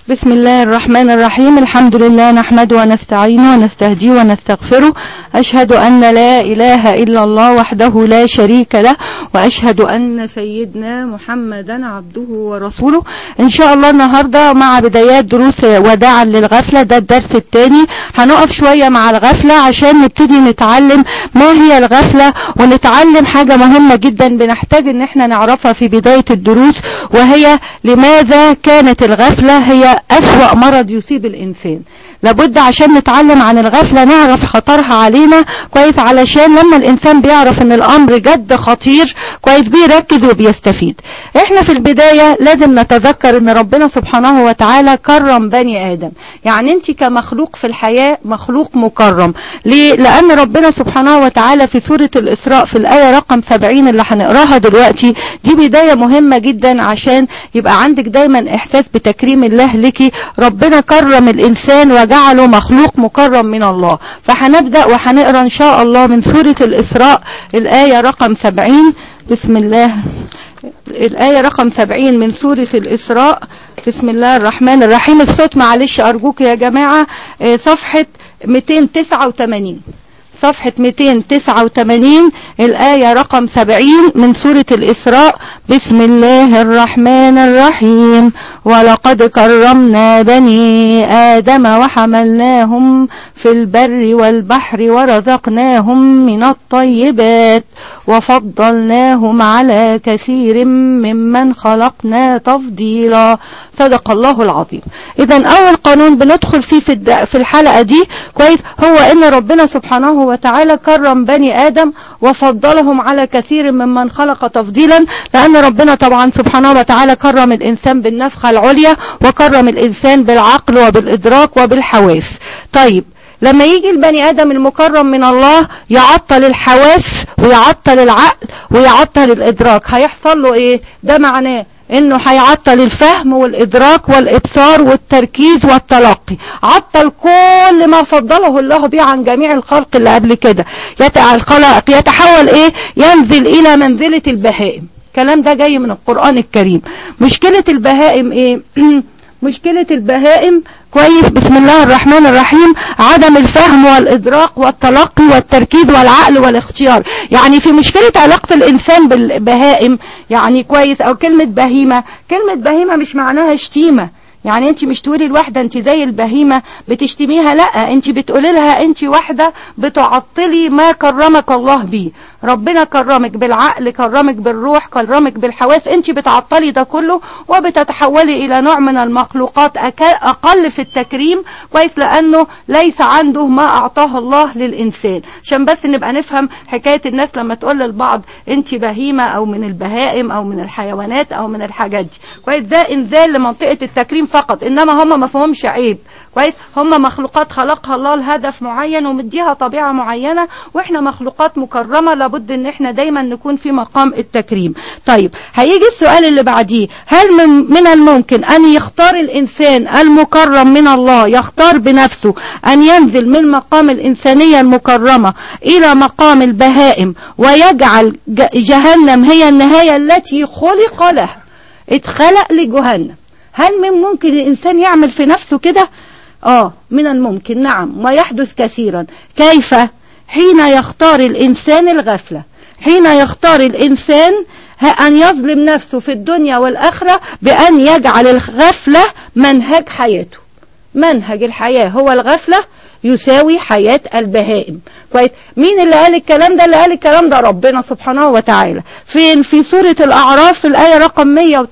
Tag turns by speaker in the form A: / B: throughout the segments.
A: بسم الله الرحمن الرحيم الحمد لله نحمده ونستعينه ونستهديه ونستغفره أشهد أن لا إله إلا الله وحده لا شريك له وأشهد أن سيدنا محمدا عبده ورسوله إن شاء الله النهاردة مع بدايات دروس وداعا للغفلة ده الدرس الثاني هنقف شوية مع الغفلة عشان نبتدي نتعلم ما هي الغفلة ونتعلم حاجة مهمة جدا بنحتاج ان احنا نعرفها في بداية الدروس وهي لماذا كانت الغفلة هي أسوأ مرض يصيب الإنسان لابد عشان نتعلم عن الغفلة نعرف خطرها علينا كويس علشان لما الإنسان بيعرف ان الأمر جد خطير كويس بيركز وبيستفيد احنا في البداية لازم نتذكر ان ربنا سبحانه وتعالى كرم بني آدم يعني انت كمخلوق في الحياة مخلوق مكرم ليه؟ لأن ربنا سبحانه وتعالى في سورة الإسراء في الآية رقم 70 اللي هنقراها دلوقتي دي بداية مهمة جدا عشان يبقى عندك دايما إحساس بتكريم الله لك ربنا كرم الإنسان وجعله مخلوق مكرم من الله فهنبدأ وهنقرا إن شاء الله من سورة الإسراء الآية رقم 70 بسم الله الآية رقم 70 من سورة الإسراء بسم الله الرحمن الرحيم الصوت معلش أرجوك يا جماعة صفحة 289 صفحة 289 الآية رقم 70 من سورة الإسراء بسم الله الرحمن الرحيم ولقد كرمنا بني آدم وحملناهم في البر والبحر ورزقناهم من الطيبات وفضلناهم على كثير ممن خلقنا تفضيلا صدق الله العظيم إذا أول قانون بندخل فيه في في الحلقة دي كويس هو إن ربنا سبحانه وتعالى كرم بني آدم وفضلهم على كثير ممن خلق تفضيلا لأن ربنا طبعا سبحانه وتعالى كرم الإنسان بالنفخة العليا وكرم الإنسان بالعقل وبالإدراك وبالحواس طيب لما يجي البني آدم المكرم من الله يعطل الحواس ويعطل العقل ويعطل الإدراك هيحصل له إيه ده معناه انه هيعطل الفهم والادراك والابصار والتركيز والتلقي عطل كل ما فضله الله به عن جميع الخلق اللي قبل كده الخلائق يتحول ايه ينزل الى منزلة البهائم الكلام ده جاي من القرآن الكريم مشكلة البهائم ايه مشكلة البهائم كويس بسم الله الرحمن الرحيم عدم الفهم والإدراك والتلقي والتركيز والعقل والاختيار يعني في مشكلة علاقة الإنسان بالبهائم يعني كويس أو كلمة بهيمة كلمة بهيمة مش معناها شتيمة يعني انت مش تقولي الواحدة انت زي البهيمة بتشتميها لا انت بتقولي لها انت واحدة بتعطلي ما كرمك الله بيه ربنا كرمك بالعقل كرمك بالروح كرمك بالحواس انت بتعطلي ده كله وبتتحولي الى نوع من المخلوقات اقل في التكريم كويس لانه ليس عنده ما اعطاه الله للانسان عشان بس نبقى نفهم حكاية الناس لما تقول للبعض انت بهيمة او من البهائم او من الحيوانات او من الحاجات دي كويس ده انزال لمنطقة التكريم فقط انما هم ما فهمش عيب كويس هم مخلوقات خلقها الله لهدف معين ومديها طبيعة معينة واحنا مخلوقات مكرمة لابد ان احنا دايما نكون في مقام التكريم طيب هيجي السؤال اللي بعديه هل من, من الممكن ان يختار الانسان المكرم من الله يختار بنفسه ان ينزل من مقام الانسانية المكرمة الى مقام البهائم ويجعل جهنم هي النهاية التي خلق لها اتخلق لجهنم هل من ممكن الإنسان يعمل في نفسه كده آه من الممكن نعم ويحدث كثيرا كيف حين يختار الإنسان الغفلة حين يختار الإنسان أن يظلم نفسه في الدنيا والآخرة بأن يجعل الغفلة منهج حياته منهج الحياة هو الغفلة يساوي حياة البهائم كويس مين اللي قال الكلام ده اللي قال الكلام ده ربنا سبحانه وتعالى فين في سورة الأعراف في الآية رقم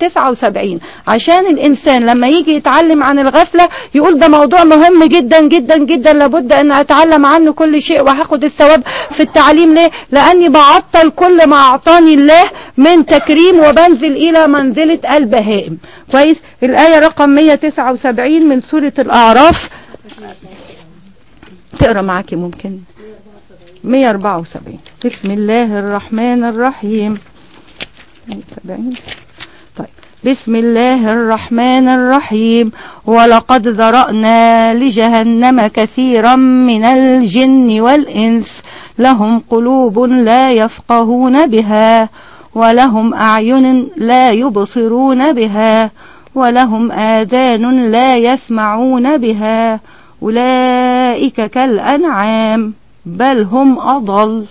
A: 179 عشان الإنسان لما يجي يتعلم عن الغفلة يقول ده موضوع مهم جدا جدا جدا لابد أن أتعلم عنه كل شيء وهاخد الثواب في التعليم ليه لأني بعطل كل ما أعطاني الله من تكريم وبنزل إلى منزلة البهائم كويس الآية رقم 179 من سورة الأعراف تقرا معاكي ممكن 174 بسم الله الرحمن الرحيم 170 طيب بسم الله الرحمن الرحيم ولقد ذرأنا لجهنم كثيرا من الجن والإنس لهم قلوب لا يفقهون بها ولهم أعين لا يبصرون بها ولهم آذان لا يسمعون بها أولئك كالأنعام بل هم أضل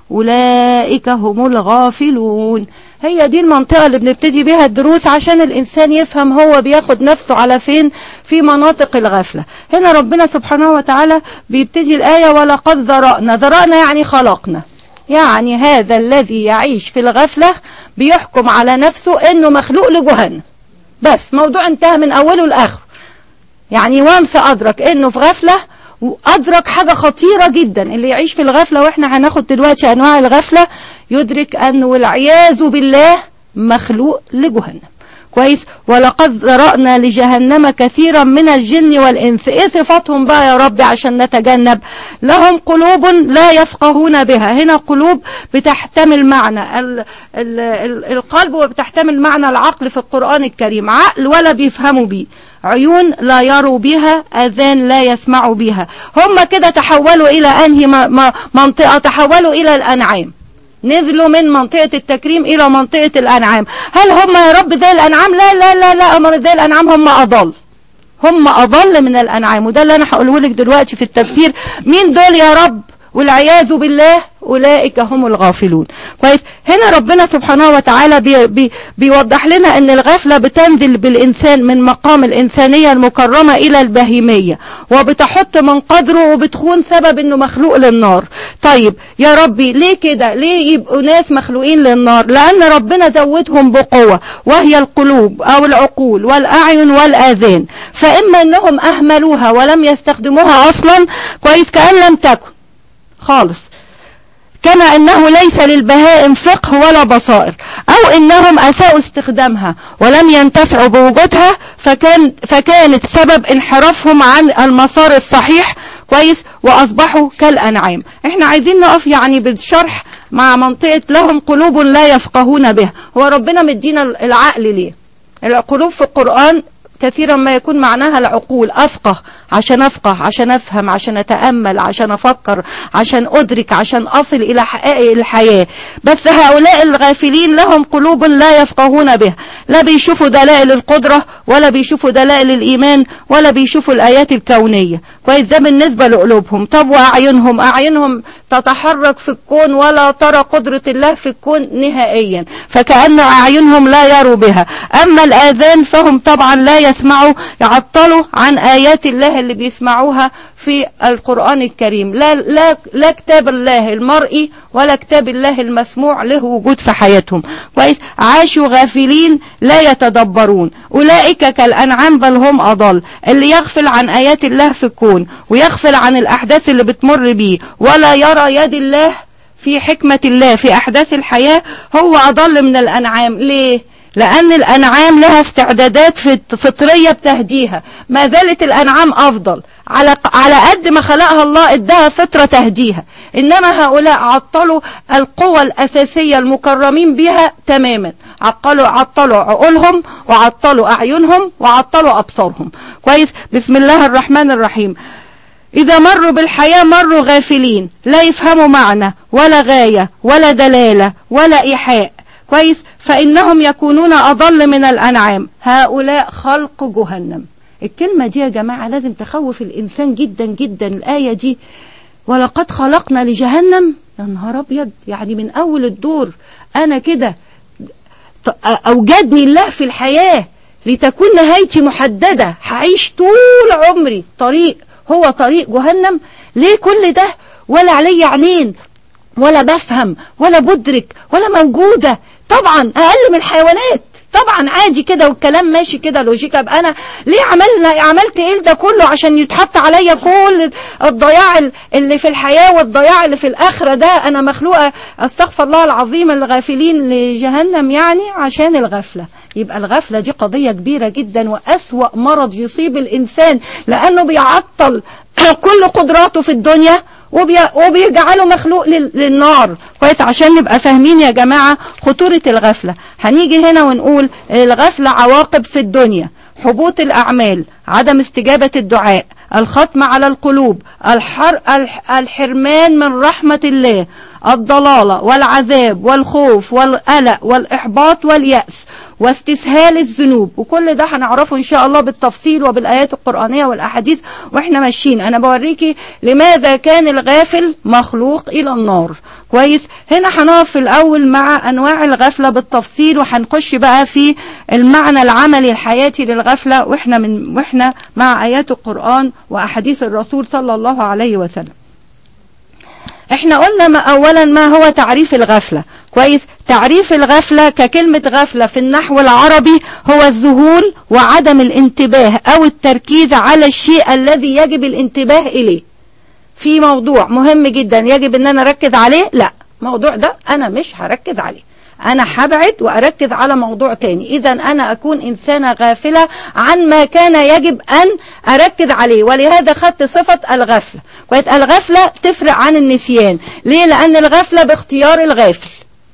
A: أولئك هم الغافلون هي دي المنطقة اللي بنبتدي بيها الدروس عشان الإنسان يفهم هو بياخد نفسه على فين في مناطق الغفلة هنا ربنا سبحانه وتعالى بيبتدي الآية ولقد ذرأنا ذرأنا يعني خلقنا يعني هذا الذي يعيش في الغفلة بيحكم على نفسه انه مخلوق لجهنم بس موضوع انتهى من اوله لاخره يعني وانس ادرك انه في غفلة وادرك حاجة خطيرة جدا اللي يعيش في الغفلة واحنا هناخد دلوقتي انواع الغفلة يدرك انه والعياذ بالله مخلوق لجهنم كويس ولقد ذرأنا لجهنم كثيرا من الجن والإنس إيه صفاتهم بقى يا رب عشان نتجنب لهم قلوب لا يفقهون بها هنا قلوب بتحتمل معنى ال ال ال القلب وبتحتمل معنى العقل في القرآن الكريم عقل ولا بيفهموا بيه عيون لا يروا بها أذان لا يسمعوا بها هم كده تحولوا إلى أنهي منطقة تحولوا إلى الأنعام نزلوا من منطقة التكريم إلى منطقة الأنعام هل هم يا رب زي الأنعام لا لا لا لا أمر زي الأنعام هم أضل هم أضل من الأنعام وده اللي أنا هقوله لك دلوقتي في التفسير مين دول يا رب والعياذ بالله أولئك هم الغافلون كويس هنا ربنا سبحانه وتعالى بي بي بيوضح لنا أن الغفلة بتنزل بالإنسان من مقام الإنسانية المكرمة إلى البهيمية وبتحط من قدره وبتخون سبب أنه مخلوق للنار طيب يا ربي ليه كده ليه يبقوا ناس مخلوقين للنار لأن ربنا زودهم بقوة وهي القلوب أو العقول والأعين والآذان فإما أنهم أهملوها ولم يستخدموها أصلا كويس كأن لم تكن خالص كما انه ليس للبهائم فقه ولا بصائر او انهم اساءوا استخدامها ولم ينتفعوا بوجودها فكان فكانت سبب انحرافهم عن المسار الصحيح كويس واصبحوا كالانعام احنا عايزين نقف يعني بالشرح مع منطقة لهم قلوب لا يفقهون بها هو ربنا مدينا العقل ليه القلوب في القرآن كثيرا ما يكون معناها العقول أفقه عشان أفقه عشان أفهم عشان أتأمل عشان أفكر عشان أدرك عشان أصل إلى حقائق الحياة بس هؤلاء الغافلين لهم قلوب لا يفقهون بها لا بيشوفوا دلائل القدرة ولا بيشوفوا دلائل الإيمان ولا بيشوفوا الآيات الكونية كويس ده بالنسبة لقلوبهم طب وأعينهم أعينهم تتحرك في الكون ولا ترى قدرة الله في الكون نهائيا فكأن أعينهم لا يروا بها أما الآذان فهم طبعا لا يسمعوا يعطلوا عن آيات الله اللي بيسمعوها في القرآن الكريم لا, لا, لا كتاب الله المرئي ولا كتاب الله المسموع له وجود في حياتهم كويس عاشوا غافلين لا يتدبرون أولئك كالأنعام بل هم أضل اللي يغفل عن آيات الله في الكون ويغفل عن الأحداث اللي بتمر بيه ولا يرى يد الله في حكمة الله في أحداث الحياة هو أضل من الأنعام ليه؟ لأن الأنعام لها استعدادات فطرية بتهديها ما زالت الأنعام أفضل على على قد ما خلقها الله ادها فطرة تهديها إنما هؤلاء عطلوا القوى الأساسية المكرمين بها تماما عطلوا عطلوا عقولهم وعطلوا أعينهم وعطلوا أبصارهم كويس بسم الله الرحمن الرحيم إذا مروا بالحياة مروا غافلين لا يفهموا معنى ولا غاية ولا دلالة ولا إيحاء كويس فإنهم يكونون أضل من الأنعام هؤلاء خلق جهنم الكلمة دي يا جماعة لازم تخوف الإنسان جدا جدا الآية دي ولقد خلقنا لجهنم يا نهار أبيض يعني من أول الدور أنا كده أوجدني الله في الحياة لتكون نهايتي محددة هعيش طول عمري طريق هو طريق جهنم ليه كل ده ولا علي عينين ولا بفهم ولا بدرك ولا موجودة طبعا اقل من الحيوانات طبعا عادي كده والكلام ماشي كده لوجيكا ابقى انا ليه عملنا عملت ايه ده كله عشان يتحط عليا كل الضياع اللي في الحياة والضياع اللي في الاخرة ده انا مخلوقة استغفر الله العظيم الغافلين لجهنم يعني عشان الغفلة يبقى الغفلة دي قضية كبيرة جدا وأسوأ مرض يصيب الإنسان لأنه بيعطل كل قدراته في الدنيا وبيجعله مخلوق للنار كويس عشان نبقى فاهمين يا جماعة خطورة الغفلة هنيجي هنا ونقول الغفلة عواقب في الدنيا حبوط الأعمال عدم استجابة الدعاء الختم على القلوب الحر الحرمان من رحمة الله الضلالة والعذاب والخوف والقلق والإحباط واليأس واستسهال الذنوب وكل ده هنعرفه ان شاء الله بالتفصيل وبالايات القرانيه والاحاديث واحنا ماشيين انا بوريكي لماذا كان الغافل مخلوق الى النار كويس هنا هنقف في الاول مع انواع الغفله بالتفصيل وهنخش بقى في المعنى العملي الحياتي للغفله واحنا من واحنا مع ايات القران واحاديث الرسول صلى الله عليه وسلم احنا قلنا ما اولا ما هو تعريف الغفلة كويس تعريف الغفلة ككلمة غفلة في النحو العربي هو الذهول وعدم الانتباه او التركيز على الشيء الذي يجب الانتباه اليه في موضوع مهم جدا يجب ان انا اركز عليه لا موضوع ده انا مش هركز عليه انا هبعد واركز على موضوع تاني اذا انا اكون انسانة غافلة عن ما كان يجب ان اركز عليه ولهذا خدت صفة الغفلة كويس الغفلة تفرق عن النسيان ليه لان الغفلة باختيار الغافل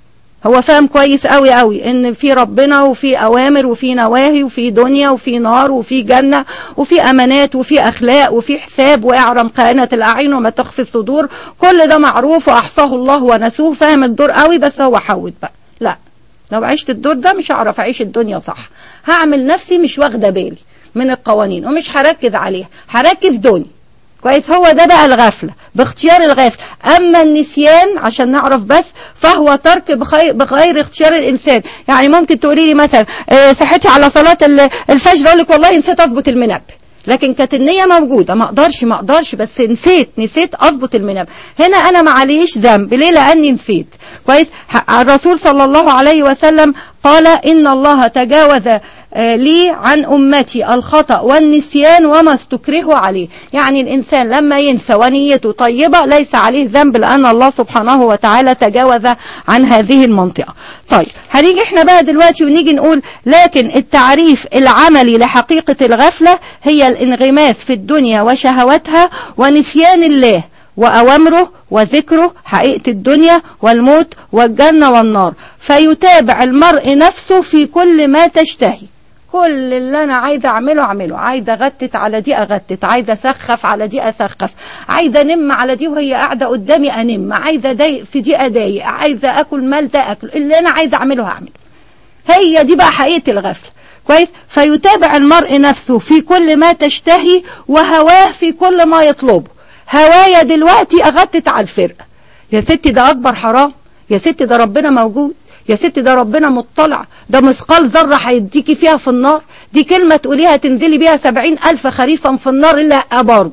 A: هو فاهم كويس قوي قوي ان في ربنا وفي اوامر وفي نواهي وفي دنيا وفي نار وفي جنة وفي امانات وفي اخلاق وفي حساب واعرم خائنة الاعين وما تخفي الصدور كل ده معروف واحصاه الله ونسوه فاهم الدور قوي بس هو حوت بقى لا لو عشت الدور ده مش هعرف اعيش الدنيا صح هعمل نفسي مش واخده بالي من القوانين ومش هركز عليها هركز دوني كويس هو ده بقى الغفلة باختيار الغافل أما النسيان عشان نعرف بس فهو ترك بخير, بغير اختيار الإنسان يعني ممكن تقولي لي مثلا اه صحتي على صلاة الفجر أقول لك والله نسيت أظبط المنبه لكن كانت النية موجودة ما اقدرش ما اقدرش بس نسيت نسيت اظبط المنبه هنا انا معليش ذنب ليه لاني نسيت كويس الرسول صلى الله عليه وسلم قال ان الله تجاوز لي عن أمتي الخطأ والنسيان وما استكره عليه يعني الإنسان لما ينسى ونيته طيبة ليس عليه ذنب لأن الله سبحانه وتعالى تجاوز عن هذه المنطقة طيب هنيجي احنا بقى دلوقتي ونيجي نقول لكن التعريف العملي لحقيقة الغفلة هي الانغماس في الدنيا وشهواتها ونسيان الله وأوامره وذكره حقيقة الدنيا والموت والجنة والنار فيتابع المرء نفسه في كل ما تشتهي كل اللي انا عايزه اعمله اعمله عايزه اغتت على دي اغتت عايزه اسخف على دي اسخف عايزه انم على دي وهي قاعده قدامي انم عايزه اضايق في دي اضايق عايزه اكل مال ده اكل اللي انا عايزه اعمله هعمله هي دي بقى حقيقه الغفله كويس فيتابع المرء نفسه في كل ما تشتهي وهواه في كل ما يطلبه هوايا دلوقتي اغتت على الفرقه يا ستي ده اكبر حرام يا ستي ده ربنا موجود يا ستي ده ربنا مطلع ده مثقال ذرة هيديكي فيها في النار دي كلمة تقوليها تنزلي بيها سبعين ألف خريفا في النار لا برضه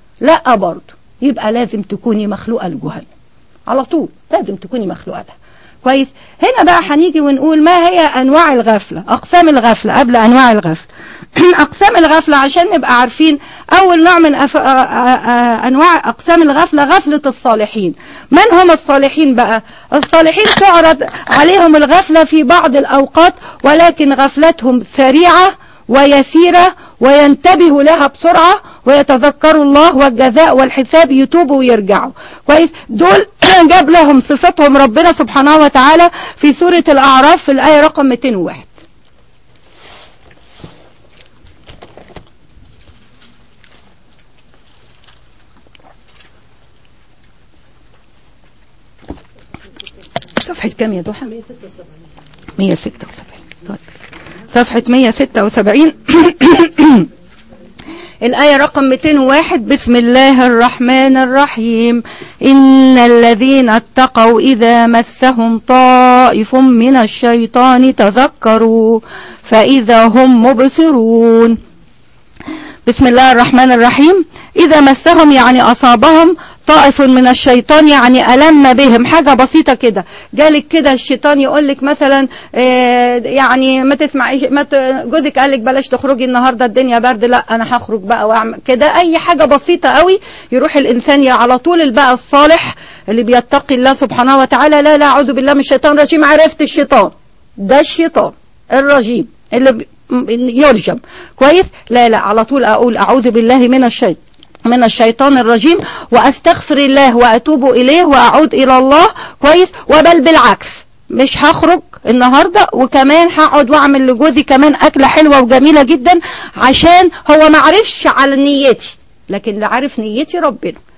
A: لا برضه يبقى لازم تكوني مخلوقة لجهنم على طول لازم تكوني مخلوقة لها كويس هنا بقى هنيجي ونقول ما هي أنواع الغفلة أقسام الغفلة قبل أنواع الغفلة أقسام الغفلة عشان نبقى عارفين أول نوع من أف... أنواع أقسام الغفلة غفلة الصالحين من هم الصالحين بقى الصالحين تعرض عليهم الغفلة في بعض الأوقات ولكن غفلتهم سريعة ويسيرة وينتبهوا لها بسرعة ويتذكروا الله والجزاء والحساب يتوبوا ويرجعوا كويس دول جاب لهم صفتهم ربنا سبحانه وتعالى في سورة الأعراف في الآية رقم 201 صفحة كام يا ضحى 176 176 طيب صفحة 176 الآية رقم 201 بسم الله الرحمن الرحيم إن الذين اتقوا إذا مسهم طائف من الشيطان تذكروا فإذا هم مبصرون بسم الله الرحمن الرحيم إذا مسهم يعني أصابهم طائف من الشيطان يعني ألم بهم حاجة بسيطة كده جالك كده الشيطان يقول لك مثلا يعني ما تسمعيش ما جوزك قال لك بلاش تخرجي النهارده الدنيا برد لا انا هخرج بقى واعمل كده اي حاجة بسيطة قوي يروح الانسان على طول البقى الصالح اللي بيتقي الله سبحانه وتعالى لا لا اعوذ بالله من الشيطان الرجيم عرفت الشيطان ده الشيطان الرجيم اللي يرجم كويس لا لا على طول اقول اعوذ بالله من الشيطان من الشيطان الرجيم واستغفر الله واتوب اليه واعود الى الله كويس وبل بالعكس مش هخرج النهاردة وكمان هقعد واعمل لجوزي كمان اكلة حلوة وجميلة جدا عشان هو ما عرفش على نيتي لكن اللي عارف نيتي ربنا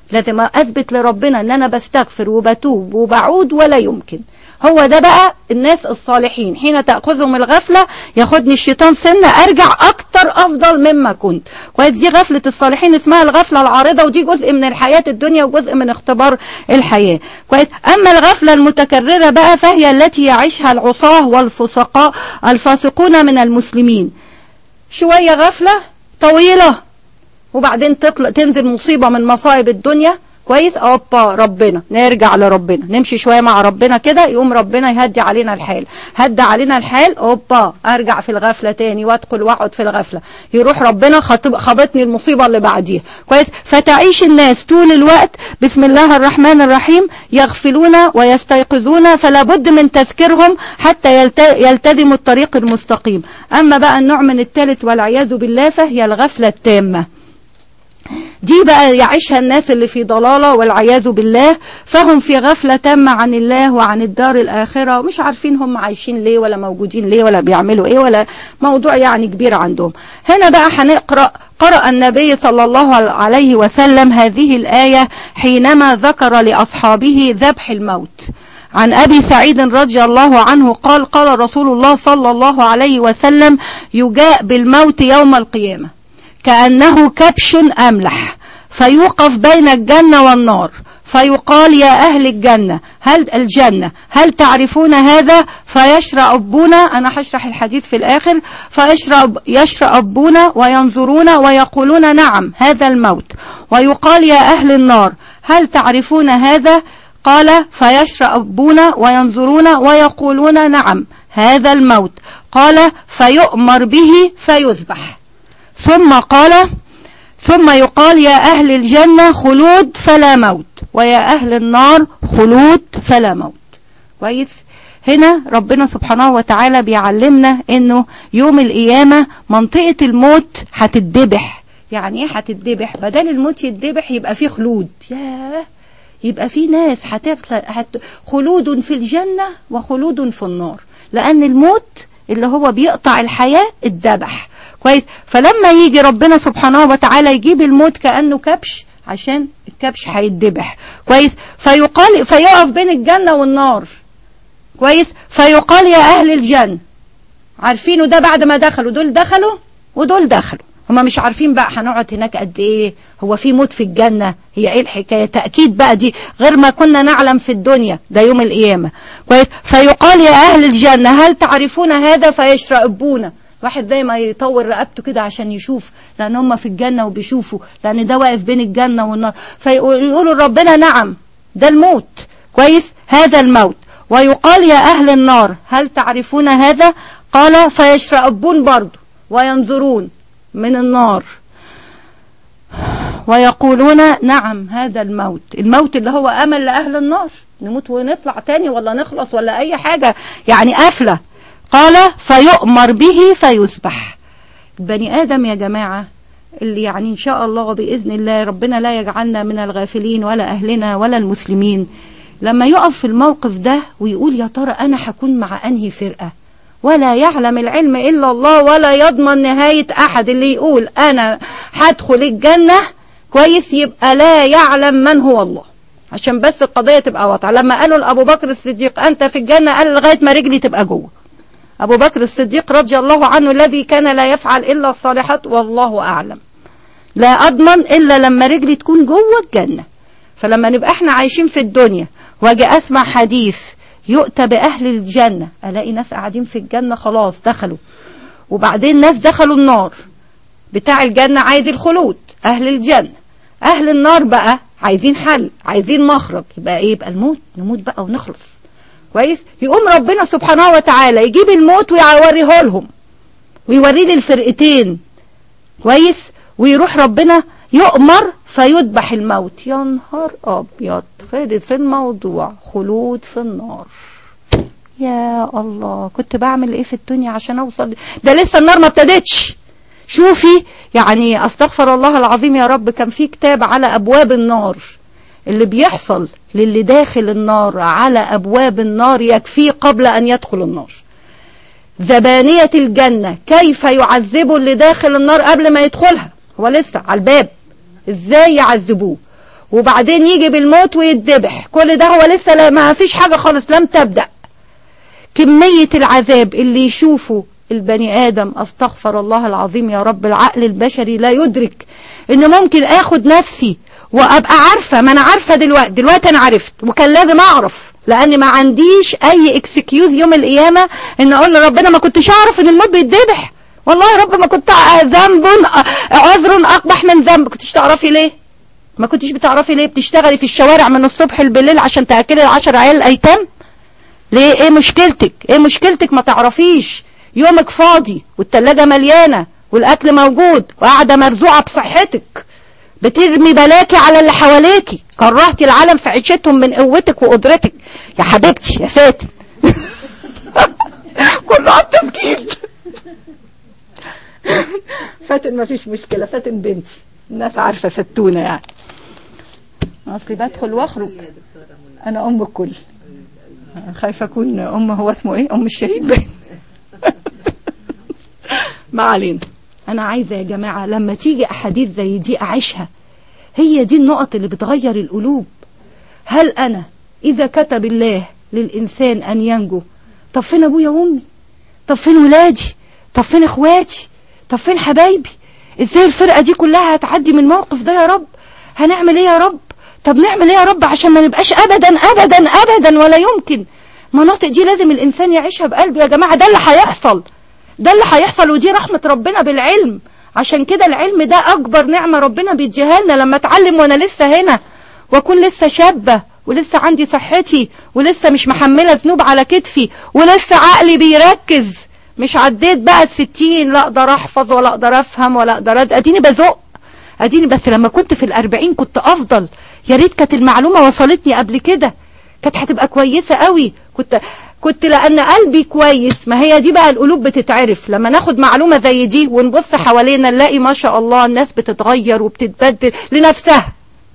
A: لازم اثبت لربنا ان انا بستغفر وبتوب وبعود ولا يمكن هو ده بقى الناس الصالحين حين تأخذهم الغفلة ياخدني الشيطان سنة أرجع أكتر أفضل مما كنت كويس دي غفلة الصالحين اسمها الغفلة العارضة ودي جزء من الحياة الدنيا وجزء من اختبار الحياة كويس أما الغفلة المتكررة بقى فهي التي يعيشها العصاة والفسقاء الفاسقون من المسلمين شوية غفلة طويلة وبعدين تطلع تنزل مصيبة من مصائب الدنيا كويس اوبا ربنا نرجع لربنا نمشي شويه مع ربنا كده يقوم ربنا يهدي علينا الحال هدى علينا الحال اوبا ارجع في الغفله تاني وادخل واقعد في الغفله يروح ربنا خطب خبطني المصيبه اللي بعديها كويس فتعيش الناس طول الوقت بسم الله الرحمن الرحيم يغفلون ويستيقظون فلا بد من تذكيرهم حتى يلتزموا الطريق المستقيم اما بقى النوع من الثالث والعياذ بالله فهي الغفله التامه دي بقى يعيشها الناس اللي في ضلالة والعياذ بالله فهم في غفلة تامة عن الله وعن الدار الآخرة ومش عارفين هم عايشين ليه ولا موجودين ليه ولا بيعملوا ايه ولا موضوع يعني كبير عندهم هنا بقى هنقرأ قرأ النبي صلى الله عليه وسلم هذه الآية حينما ذكر لأصحابه ذبح الموت عن أبي سعيد رضي الله عنه قال قال رسول الله صلى الله عليه وسلم يجاء بالموت يوم القيامة كأنه كبش أملح فيوقف بين الجنة والنار فيقال يا أهل الجنة هل الجنة هل تعرفون هذا فيشرأبون أنا هشرح الحديث في الآخر فيشرأب يشرأبون وينظرون ويقولون نعم هذا الموت ويقال يا أهل النار هل تعرفون هذا قال فيشرأبون وينظرون ويقولون نعم هذا الموت قال فيؤمر به فيذبح ثم قال ثم يقال يا أهل الجنة خلود فلا موت ويا أهل النار خلود فلا موت كويس هنا ربنا سبحانه وتعالى بيعلمنا انه يوم القيامة منطقة الموت هتتذبح يعني ايه هتتذبح بدل الموت يتذبح يبقى فيه خلود ياه يبقى في ناس هت... خلود في الجنة وخلود في النار لأن الموت اللي هو بيقطع الحياة اتذبح كويس فلما يجي ربنا سبحانه وتعالى يجيب الموت كأنه كبش عشان الكبش هيتذبح كويس فيقال فيقف بين الجنة والنار كويس فيقال يا أهل الجنة عارفينه ده بعد ما دخلوا دول دخلوا ودول دخلوا هما مش عارفين بقى هنقعد هناك قد ايه هو في موت في الجنة هي ايه الحكاية تأكيد بقى دي غير ما كنا نعلم في الدنيا ده يوم القيامة كويس فيقال يا أهل الجنة هل تعرفون هذا فيشربون واحد زي ما يطور رقبته كده عشان يشوف لان هم في الجنة وبيشوفوا لان ده واقف بين الجنة والنار فيقولوا ربنا نعم ده الموت كويس هذا الموت ويقال يا أهل النار هل تعرفون هذا قال فيشربون برضه وينظرون من النار ويقولون نعم هذا الموت الموت اللي هو أمل لأهل النار نموت ونطلع تاني ولا نخلص ولا أي حاجة يعني قافلة قال فيؤمر به فيذبح بني آدم يا جماعة اللي يعني إن شاء الله وبإذن الله ربنا لا يجعلنا من الغافلين ولا أهلنا ولا المسلمين لما يقف في الموقف ده ويقول يا ترى أنا هكون مع أنهي فرقة ولا يعلم العلم إلا الله ولا يضمن نهاية أحد اللي يقول أنا هدخل الجنة كويس يبقى لا يعلم من هو الله عشان بس القضية تبقى واضحة لما قالوا لأبو بكر الصديق أنت في الجنة قال لغاية ما رجلي تبقى جوه أبو بكر الصديق رضي الله عنه الذي كان لا يفعل إلا الصالحات والله أعلم لا أضمن إلا لما رجلي تكون جوه الجنة فلما نبقى احنا عايشين في الدنيا واجي أسمع حديث يؤتى بأهل الجنة ألاقي ناس قاعدين في الجنة خلاص دخلوا وبعدين ناس دخلوا النار بتاع الجنة عايز الخلود أهل الجنة أهل النار بقى عايزين حل عايزين مخرج يبقى إيه يبقى الموت نموت بقى ونخلص كويس يقوم ربنا سبحانه وتعالى يجيب الموت ويوريه لهم ويوريه للفرقتين كويس ويروح ربنا يؤمر فيذبح الموت يا نهار ابيض خلص الموضوع خلود في النار يا الله كنت بعمل ايه في الدنيا عشان اوصل ده لسه النار ما ابتدتش شوفي يعني استغفر الله العظيم يا رب كان في كتاب على ابواب النار اللي بيحصل للي داخل النار على ابواب النار يكفيه قبل ان يدخل النار زبانية الجنة كيف يعذبوا اللي داخل النار قبل ما يدخلها هو لسه على الباب ازاي يعذبوه وبعدين يجي بالموت ويتذبح كل ده هو لسه لا ما فيش حاجة خالص لم تبدأ كمية العذاب اللي يشوفه البني آدم أستغفر الله العظيم يا رب العقل البشري لا يدرك إن ممكن آخد نفسي وأبقى عارفة ما أنا عارفة دلوقتي دلوقتي أنا عرفت وكان لازم أعرف لأن ما عنديش أي اكسكيوز يوم القيامة إن أقول لربنا ما كنتش أعرف إن الموت بيتذبح والله يا رب ما كنت ذنب عذر أقبح من ذنب كنتش تعرفي ليه ما كنتش بتعرفي ليه بتشتغلي في الشوارع من الصبح بالليل عشان تأكلي العشر عيال الأيتام ليه ايه مشكلتك ايه مشكلتك ما تعرفيش يومك فاضي والتلاجة مليانة والاكل موجود وقاعدة مرزوعة بصحتك بترمي بلاكي على اللي حواليكي كرهتي العالم في عيشتهم من قوتك وقدرتك يا حبيبتي يا فاتن كله التسجيل فاتن ما فيش مشكلة فاتن بنتي الناس عارفة فتونة يعني اصلي بدخل واخرج انا ام الكل خايفة أكون أم هو اسمه إيه أم الشهيد باين ما علينا أنا عايزة يا جماعة لما تيجي أحاديث زي دي أعيشها هي دي النقط اللي بتغير القلوب هل أنا إذا كتب الله للإنسان أن ينجو طب فين أبويا وأمي طب فين ولادي طب فين إخواتي طب فين حبايبي إزاي الفرقة دي كلها هتعدي من الموقف ده يا رب هنعمل إيه يا رب طب نعمل ايه يا رب عشان ما نبقاش ابدا ابدا ابدا ولا يمكن مناطق دي لازم الانسان يعيشها بقلبه يا جماعة ده اللي هيحصل ده اللي هيحصل ودي رحمة ربنا بالعلم عشان كده العلم ده اكبر نعمة ربنا بيديها لنا لما اتعلم وانا لسه هنا واكون لسه شابة ولسه عندي صحتي ولسه مش محملة ذنوب على كتفي ولسه عقلي بيركز مش عديت بقى الستين لا اقدر احفظ ولا اقدر افهم ولا اقدر اديني بزق اديني بس لما كنت في الاربعين كنت افضل يا ريت كانت المعلومة وصلتني قبل كده كانت هتبقى كويسة قوي كنت كنت لان قلبي كويس ما هي دي بقى القلوب بتتعرف لما ناخد معلومة زي دي ونبص حوالينا نلاقي ما شاء الله الناس بتتغير وبتتبدل لنفسها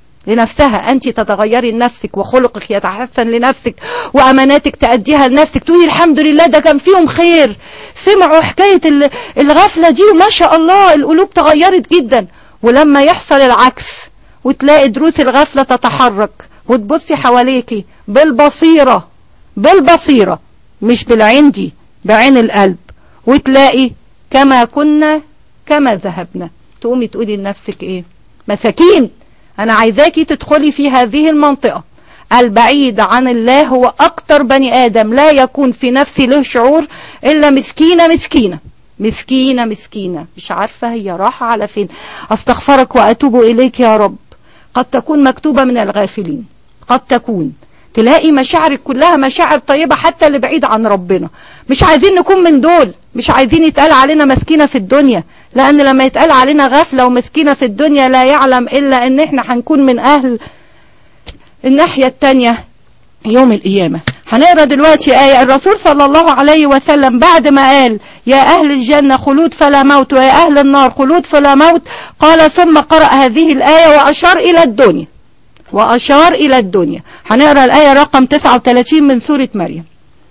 A: لنفسها أنت تتغيري لنفسك وخلقك يتحسن لنفسك وأماناتك تأديها لنفسك تقولي الحمد لله ده كان فيهم خير سمعوا حكاية الغفلة دي وما شاء الله القلوب تغيرت جدا ولما يحصل العكس وتلاقي دروس الغفلة تتحرك وتبصي حواليكي بالبصيرة بالبصيرة مش بالعين دي بعين القلب وتلاقي كما كنا كما ذهبنا تقومي تقولي لنفسك ايه مساكين انا عايزاكي تدخلي في هذه المنطقة البعيد عن الله هو اكتر بني ادم لا يكون في نفسه له شعور الا مسكينة مسكينة مسكينة مسكينة مش عارفة هي راحة على فين استغفرك واتوب اليك يا رب قد تكون مكتوبة من الغافلين قد تكون تلاقي مشاعرك كلها مشاعر طيبة حتى اللي بعيد عن ربنا مش عايزين نكون من دول مش عايزين يتقال علينا مسكينة في الدنيا لأن لما يتقال علينا غفلة ومسكينة في الدنيا لا يعلم إلا أن احنا هنكون من أهل الناحية التانية يوم القيامة هنقرا دلوقتي آية الرسول صلى الله عليه وسلم بعد ما قال يا أهل الجنة خلود فلا موت ويا أهل النار خلود فلا موت قال ثم قرأ هذه الآية وأشار إلى الدنيا وأشار إلى الدنيا هنقرا الآية رقم 39 من سورة مريم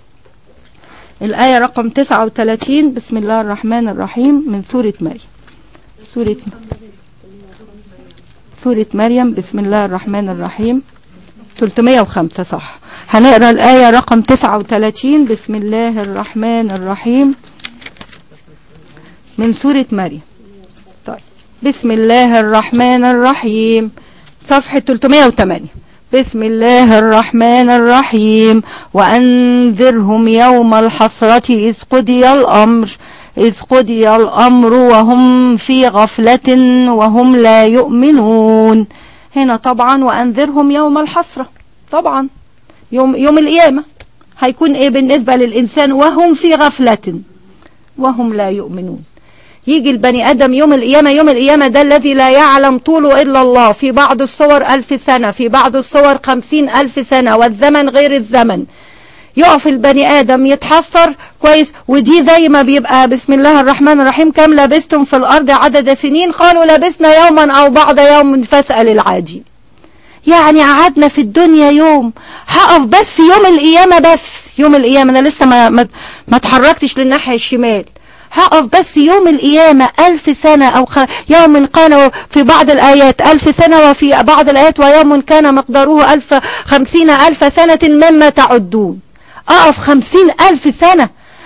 A: الآية رقم 39 بسم الله الرحمن الرحيم من سورة مريم سورة سورة مريم بسم الله الرحمن الرحيم 305 صح هنقرا الآية رقم 39 بسم الله الرحمن الرحيم من سورة مريم طيب بسم الله الرحمن الرحيم صفحة 308 بسم الله الرحمن الرحيم وأنذرهم يوم الحسرة إذ قضي الأمر إذ قضي الأمر وهم في غفلة وهم لا يؤمنون هنا طبعا وأنذرهم يوم الحسرة طبعا يوم, يوم القيامة هيكون ايه بالنسبة للإنسان وهم في غفلة وهم لا يؤمنون يجي البني آدم يوم القيامة يوم القيامة ده الذي لا يعلم طوله إلا الله في بعض الصور ألف سنة في بعض الصور خمسين ألف سنة والزمن غير الزمن يقف البني آدم يتحسر كويس ودي زي ما بيبقى بسم الله الرحمن الرحيم كم لبستم في الأرض عدد سنين قالوا لبسنا يوما أو بعض يوم فاسأل العادي يعني قعدنا في الدنيا يوم هقف بس يوم القيامة بس يوم القيامة أنا لسه ما, ما, ما اتحركتش للناحية الشمال هقف بس يوم القيامة ألف سنة أو خ... يوم كان في بعض الآيات ألف سنة وفي بعض الآيات ويوم كان مقداره ألف خمسين ألف سنة مما تعدون أقف خمسين ألف سنة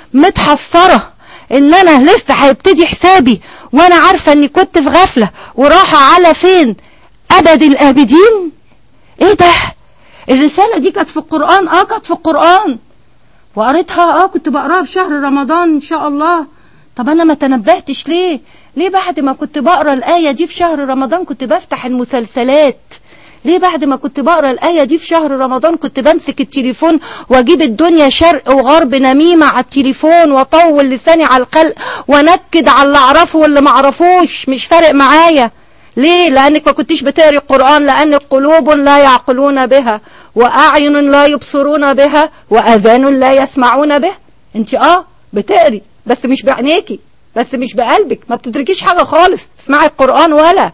A: متحصرة إن أنا لسه هيبتدي حسابي وأنا عارفة إني كنت في غفلة وراحة على فين أبد الآبدين إيه ده الرسالة دي كانت في القرآن آه كانت في القرآن وقريتها اه كنت بقراها في شهر رمضان ان شاء الله طب انا ما تنبهتش ليه ليه بعد ما كنت بقرا الايه دي في شهر رمضان كنت بفتح المسلسلات ليه بعد ما كنت بقرا الايه دي في شهر رمضان كنت بمسك التليفون واجيب الدنيا شرق وغرب نميمه على التليفون واطول لساني على الخلق وانكد على اللي اعرفه واللي ما اعرفوش مش فارق معايا ليه لانك ما كنتيش بتقري القران لان قلوب لا يعقلون بها واعين لا يبصرون بها واذان لا يسمعون بها انت اه بتقري بس مش بعينيكي بس مش بقلبك ما بتدركيش حاجه خالص اسمعي القران ولا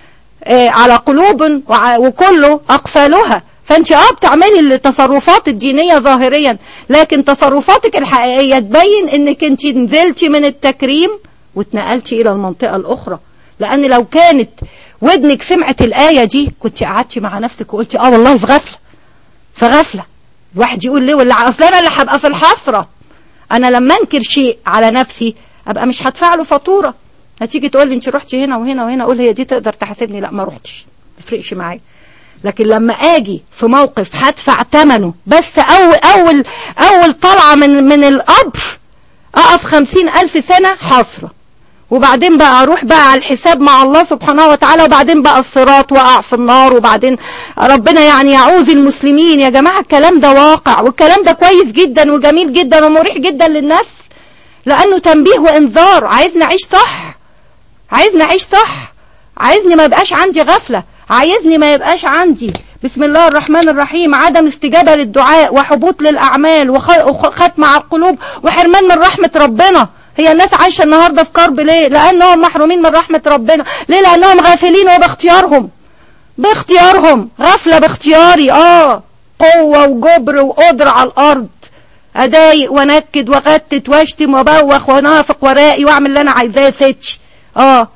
A: آه على قلوب وكله اقفالها فانت اه بتعملي التصرفات الدينيه ظاهريا لكن تصرفاتك الحقيقيه تبين انك انت نزلتي من التكريم واتنقلتي الى المنطقه الاخرى لان لو كانت ودنك سمعت الايه دي كنت قعدتي مع نفسك وقلتي اه والله في غفله في غفله الواحد يقول ليه ولا اصل انا اللي هبقى في الحسره انا لما انكر شيء على نفسي ابقى مش هدفع له فاتوره هتيجي تقول لي انت رحتي هنا وهنا وهنا اقول هي دي تقدر تحاسبني لا ما رحتش ما يفرقش معايا لكن لما اجي في موقف هدفع ثمنه بس اول اول اول طلعه من من القبر اقف خمسين الف سنه حسره وبعدين بقى اروح بقى على الحساب مع الله سبحانه وتعالى وبعدين بقى الصراط وقع في النار وبعدين ربنا يعني يعوز المسلمين يا جماعة الكلام ده واقع والكلام ده كويس جدا وجميل جدا ومريح جدا للنفس لانه تنبيه وانذار عايز نعيش صح عايز نعيش صح عايزني ما يبقاش عندي غفلة عايزني ما يبقاش عندي بسم الله الرحمن الرحيم عدم استجابة للدعاء وحبوط للأعمال وختم على القلوب وحرمان من رحمة ربنا هي الناس عايشة النهاردة في كرب ليه لأنهم محرومين من رحمة ربنا ليه لأنهم غافلين وباختيارهم باختيارهم غفلة باختياري اه قوة وجبر وقدرة على الأرض أضايق ونكد وغتت واشتم وبوخ ونافق ورائي واعمل اللي أنا عايزاه ستش اه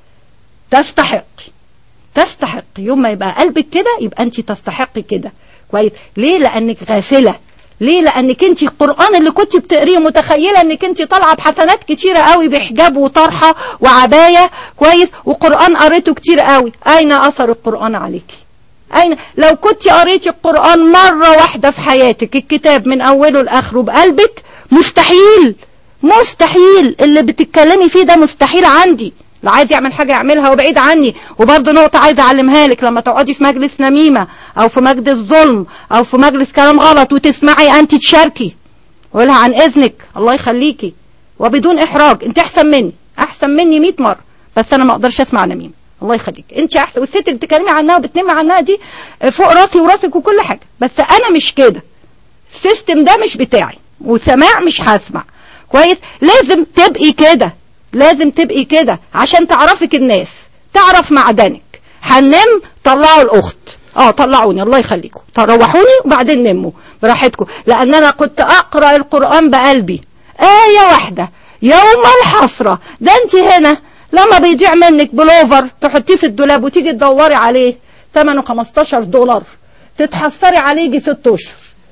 A: تستحق تستحق يوم ما يبقى قلبك كده يبقى انت تستحقي كده كويس ليه لانك غافله ليه لانك انت القران اللي كنت بتقريه متخيله انك انت طالعه بحسنات كتيره قوي بحجاب وطرحه وعبايه كويس وقران قريته كتير قوي اين اثر القران عليكي اين لو كنت قريتي القران مره واحده في حياتك الكتاب من اوله لاخره بقلبك مستحيل مستحيل اللي بتتكلمي فيه ده مستحيل عندي اللي عايز يعمل حاجة يعملها وبعيد عني وبرضه نقطة عايزة أعلمها لك لما تقعدي في مجلس نميمة أو في مجلس ظلم أو في مجلس كلام غلط وتسمعي أنت تشاركي وقولها عن إذنك الله يخليكي وبدون إحراج أنت أحسن مني أحسن مني 100 مرة بس أنا ما أقدرش أسمع نميمة الله يخليك أنت أحسن والست اللي بتتكلمي عنها وبتنمي عنها دي فوق راسي وراسك وكل حاجة بس أنا مش كده السيستم ده مش بتاعي وسماع مش هسمع كويس لازم تبقي كده لازم تبقي كده عشان تعرفك الناس تعرف معدنك هننام طلعوا الاخت اه طلعوني الله يخليكم تروحوني وبعدين نموا براحتكم لان انا كنت اقرا القران بقلبي ايه واحده يوم الحسره ده انت هنا لما بيضيع منك بلوفر تحطيه في الدولاب وتيجي تدوري عليه ثمنه 15 دولار تتحسري عليه يجي 6 اشهر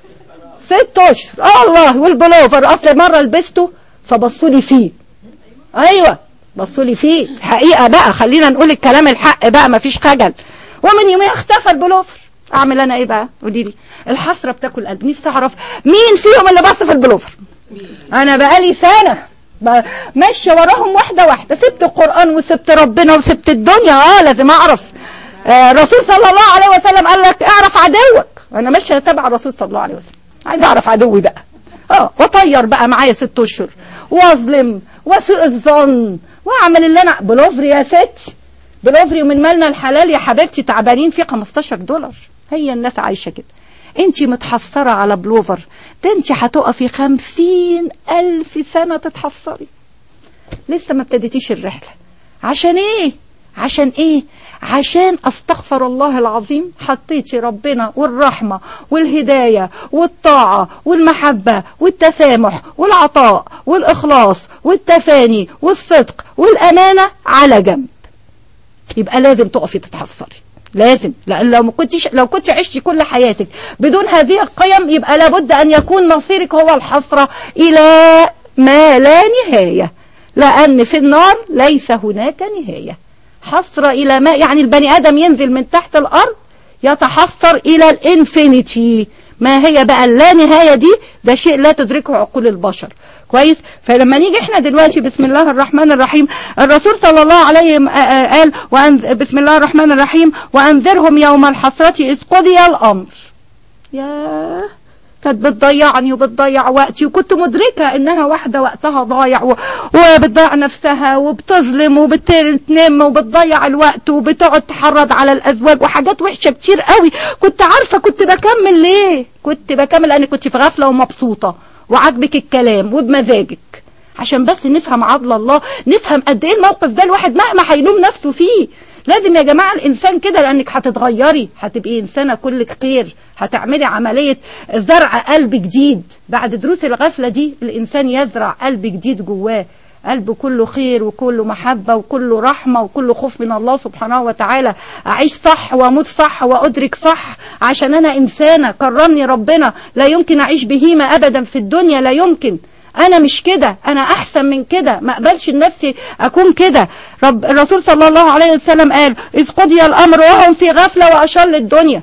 A: 6 اشهر اه الله والبلوفر اصل مره لبسته فبصوا لي فيه ايوه بصوا لي فيه الحقيقه بقى خلينا نقول الكلام الحق بقى مفيش خجل ومن يومين اختفى البلوفر اعمل انا ايه بقى قولي لي الحسره بتاكل قلبي نفسي اعرف مين فيهم اللي بص في البلوفر انا بقالي سنه ماشيه وراهم واحده واحده سبت القران وسبت ربنا وسبت الدنيا اه لازم اعرف آه الرسول صلى الله عليه وسلم قال لك اعرف عدوك انا ماشيه اتابع الرسول صلى الله عليه وسلم عايز اعرف عدوي بقى اه واطير بقى معايا ست اشهر واظلم وسوء الظن واعمل اللي انا بلوفري يا ستي بلوفري ومن مالنا الحلال يا حبيبتي تعبانين فيه 15 دولار هي الناس عايشه كده انت متحسره على بلوفر ده انت هتقفي خمسين الف سنه تتحسري لسه ما ابتديتيش الرحله عشان ايه عشان ايه عشان استغفر الله العظيم حطيتي ربنا والرحمة والهداية والطاعة والمحبة والتسامح والعطاء والإخلاص والتفاني والصدق والأمانة على جنب يبقى لازم تقفي تتحصري لازم لان لو ما كنتش لو كنت عشتي كل حياتك بدون هذه القيم يبقى لابد ان يكون مصيرك هو الحسره الى ما لا نهايه لان في النار ليس هناك نهايه حسره الى ما يعني البني ادم ينزل من تحت الارض يتحسر الى الانفينيتي ما هي بقى اللا نهايه دي ده شيء لا تدركه عقول البشر كويس فلما نيجي احنا دلوقتي بسم الله الرحمن الرحيم الرسول صلى الله عليه م- آه آه قال وأن بسم الله الرحمن الرحيم وانذرهم يوم الحسرة اذ قضي الامر يا كانت بتضيعني وبتضيع وقتي وكنت مدركة انها واحدة وقتها ضايع و- وبتضيع نفسها وبتظلم وبتنام وبتضيع الوقت وبتقعد تحرض على الازواج وحاجات وحشة كتير قوي كنت عارفة كنت بكمل ليه كنت بكمل لان كنت في غفلة ومبسوطة وعاجبك الكلام وبمزاجك عشان بس نفهم عدل الله نفهم قد ايه الموقف ده الواحد مهما هيلوم نفسه فيه لازم يا جماعة الإنسان كده لأنك هتتغيري هتبقي إنسانة كلك خير هتعملي عملية زرع قلب جديد بعد دروس الغفلة دي الإنسان يزرع قلب جديد جواه قلب كله خير وكله محبة وكله رحمة وكله خوف من الله سبحانه وتعالى أعيش صح وأموت صح وأدرك صح عشان أنا إنسانة كرمني ربنا لا يمكن أعيش بهيمة أبدا في الدنيا لا يمكن انا مش كده انا احسن من كده ما اقبلش لنفسي اكون كده رب الرسول صلى الله عليه وسلم قال اذ قضي الامر وهم في غفله واشار للدنيا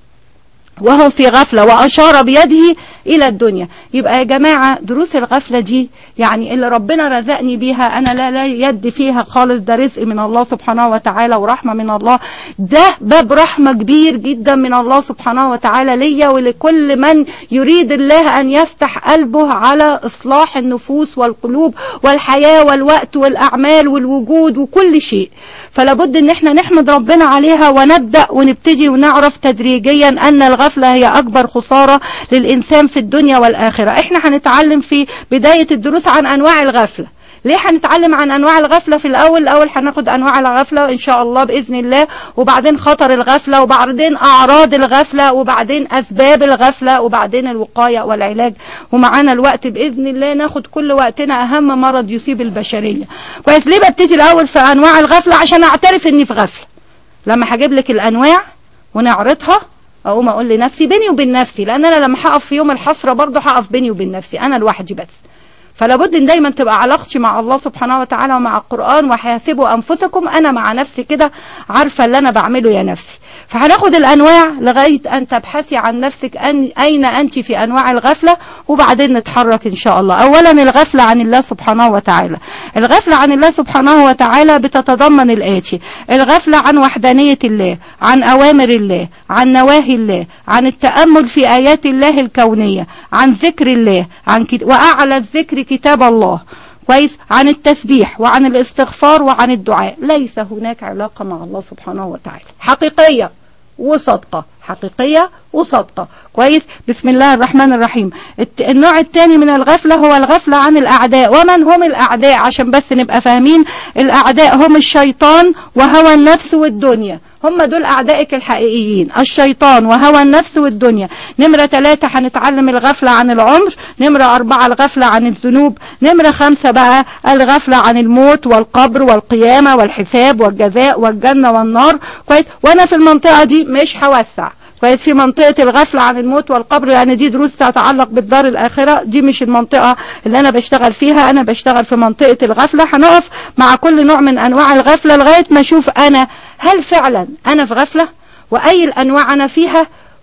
A: وهم في غفلة وأشار بيده إلى الدنيا يبقى يا جماعة دروس الغفلة دي يعني اللي ربنا رزقني بيها أنا لا, لا يد فيها خالص ده رزق من الله سبحانه وتعالى ورحمة من الله ده باب رحمة كبير جدا من الله سبحانه وتعالى ليا ولكل من يريد الله أن يفتح قلبه على إصلاح النفوس والقلوب والحياة والوقت والأعمال والوجود وكل شيء فلابد ان احنا نحمد ربنا عليها ونبدأ ونبتدي ونعرف تدريجيا أن الغفلة هي أكبر خسارة للإنسان في الدنيا والآخرة احنا هنتعلم في بداية الدروس عن أنواع الغفلة ليه هنتعلم عن انواع الغفله في الاول الاول هناخد انواع الغفله ان شاء الله باذن الله وبعدين خطر الغفله وبعدين اعراض الغفله وبعدين اسباب الغفله وبعدين الوقايه والعلاج ومعانا الوقت باذن الله ناخد كل وقتنا اهم مرض يصيب البشريه كويس ليه ببتدي الاول في انواع الغفله عشان اعترف اني في غفله لما هجيب لك الانواع ونعرضها اقوم اقول لنفسي بيني وبين نفسي لان انا لما هقف في يوم الحسره برضه هقف بيني وبين نفسي انا لوحدي بس فلا بد ان دايما تبقى علاقتي مع الله سبحانه وتعالى ومع القرآن وحاسبوا انفسكم انا مع نفسي كده عارفة اللي انا بعمله يا نفسي فهناخد الانواع لغاية ان تبحثي عن نفسك أن اين انت في انواع الغفلة وبعدين نتحرك ان شاء الله اولا الغفلة عن الله سبحانه وتعالى الغفلة عن الله سبحانه وتعالى بتتضمن الاتي الغفلة عن وحدانية الله عن اوامر الله عن نواهي الله عن التأمل في ايات الله الكونية عن ذكر الله عن كت... واعلى الذكر كتاب الله كويس عن التسبيح وعن الاستغفار وعن الدعاء ليس هناك علاقة مع الله سبحانه وتعالى حقيقية وصدقة حقيقية وصدقة كويس بسم الله الرحمن الرحيم النوع الثاني من الغفلة هو الغفلة عن الأعداء ومن هم الأعداء عشان بس نبقى فاهمين الأعداء هم الشيطان وهوى النفس والدنيا هم دول أعدائك الحقيقيين الشيطان وهوى النفس والدنيا نمرة ثلاثة هنتعلم الغفلة عن العمر نمرة أربعة الغفلة عن الذنوب نمرة خمسة بقى الغفلة عن الموت والقبر والقيامة والحساب والجزاء والجنة والنار كويس وأنا في المنطقة دي مش هوسع كويس في منطقة الغفلة عن الموت والقبر لأن دي دروس تتعلق بالدار الآخرة دي مش المنطقة اللي أنا بشتغل فيها أنا بشتغل في منطقة الغفلة هنقف مع كل نوع من أنواع الغفلة لغاية ما أشوف أنا هل فعلا أنا في غفلة وأي الأنواع أنا فيها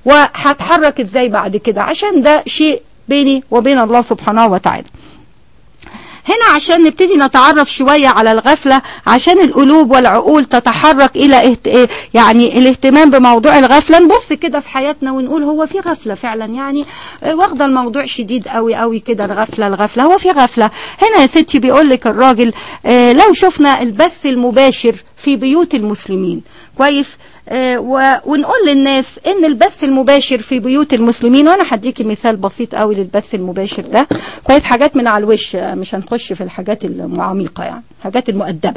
A: وهتحرك إزاي بعد كده عشان ده شيء بيني وبين الله سبحانه وتعالى هنا عشان نبتدي نتعرف شوية على الغفلة عشان القلوب والعقول تتحرك إلى اهت... يعني الاهتمام بموضوع الغفلة نبص كده في حياتنا ونقول هو في غفلة فعلا يعني واخدة الموضوع شديد قوي قوي كده الغفلة الغفلة هو في غفلة هنا يا ستي بيقول لك الراجل اه لو شفنا البث المباشر في بيوت المسلمين كويس آه ونقول للناس ان البث المباشر في بيوت المسلمين وانا هديكي مثال بسيط قوي للبث المباشر ده كويس حاجات من على الوش مش هنخش في الحاجات العميقه يعني حاجات المؤدبه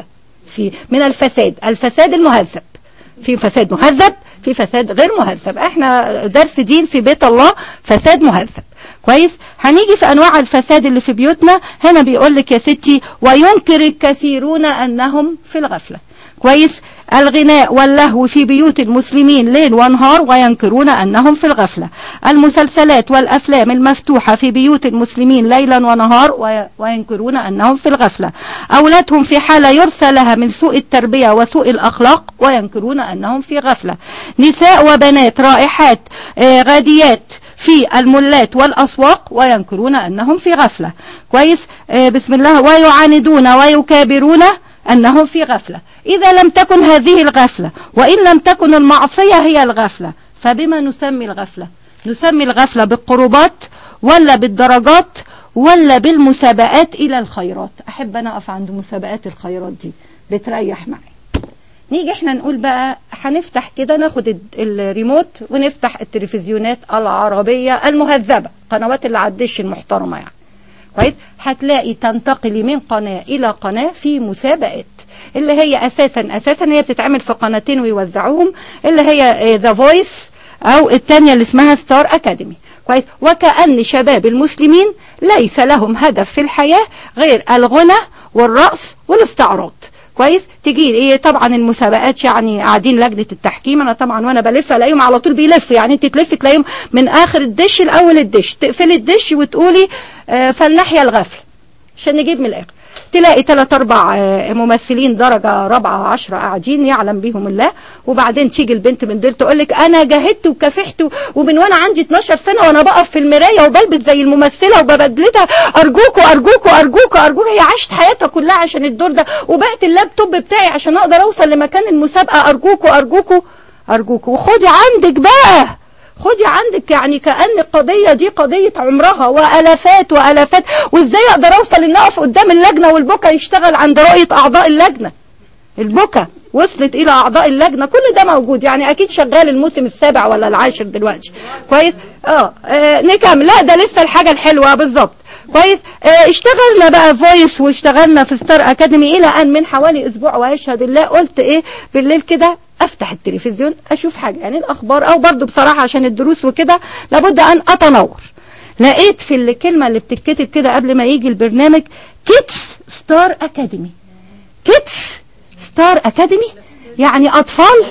A: في من الفساد الفساد المهذب في فساد مهذب في فساد غير مهذب احنا درس دين في بيت الله فساد مهذب كويس هنيجي في انواع الفساد اللي في بيوتنا هنا بيقول لك يا ستي وينكر الكثيرون انهم في الغفله كويس الغناء واللهو في بيوت المسلمين ليل ونهار وينكرون أنهم في الغفلة المسلسلات والأفلام المفتوحة في بيوت المسلمين ليلا ونهار وينكرون أنهم في الغفلة أولادهم في حالة يرثى لها من سوء التربية وسوء الأخلاق وينكرون أنهم في غفلة نساء وبنات رائحات غاديات في الملات والأسواق وينكرون أنهم في غفلة كويس بسم الله ويعاندون ويكابرون أنهم في غفلة إذا لم تكن هذه الغفلة وإن لم تكن المعصية هي الغفلة فبما نسمي الغفلة نسمي الغفلة بالقربات ولا بالدرجات ولا بالمسابقات إلى الخيرات أحب أنا أقف عند مسابقات الخيرات دي بتريح معي نيجي احنا نقول بقى هنفتح كده ناخد الريموت ونفتح التلفزيونات العربية المهذبة قنوات اللي عدش المحترمة يعني كويس هتلاقي تنتقلي من قناة إلى قناة في مسابقات اللي هي أساسا أساسا هي بتتعمل في قناتين ويوزعوهم اللي هي ذا فويس أو الثانية اللي اسمها ستار أكاديمي كويس وكأن شباب المسلمين ليس لهم هدف في الحياة غير الغنى والرقص والاستعراض كويس تجي ايه طبعا المسابقات يعني قاعدين لجنه التحكيم انا طبعا وانا بلف الاقيهم على طول بيلفوا يعني انت تلفي تلاقيهم من اخر الدش لاول الدش تقفلي الدش وتقولي آه فلنحيا الغفله عشان نجيب من الاخر تلاقي ثلاث اربع ممثلين درجة رابعة عشرة قاعدين يعلم بيهم الله وبعدين تيجي البنت من دول تقول لك انا جاهدت وكافحت ومن وانا عندي 12 سنة وانا بقف في المراية وبلبس زي الممثلة وببدلتها ارجوكوا ارجوكوا ارجوكوا ارجوكوا هي عاشت حياتها كلها عشان الدور ده وبعت اللابتوب بتاعي عشان اقدر اوصل لمكان المسابقة ارجوكوا ارجوكوا ارجوكوا وخدي عندك بقى خدي عندك يعني كأن القضية دي قضية عمرها وألافات وألافات وإزاي أقدر أوصل إن أقف قدام اللجنة والبكا يشتغل عند رؤية أعضاء اللجنة البكا وصلت إلى أعضاء اللجنة كل ده موجود يعني أكيد شغال الموسم السابع ولا العاشر دلوقتي كويس آه, آه نكمل لا ده لسه الحاجة الحلوة بالظبط كويس اه اشتغلنا بقى فويس واشتغلنا في ستار اكاديمي الى ان من حوالي اسبوع ويشهد الله قلت ايه بالليل كده افتح التلفزيون اشوف حاجة يعني الاخبار او برضو بصراحة عشان الدروس وكده لابد ان اتنور لقيت في الكلمة اللي بتتكتب كده قبل ما يجي البرنامج كيتس ستار اكاديمي كيتس ستار اكاديمي يعني اطفال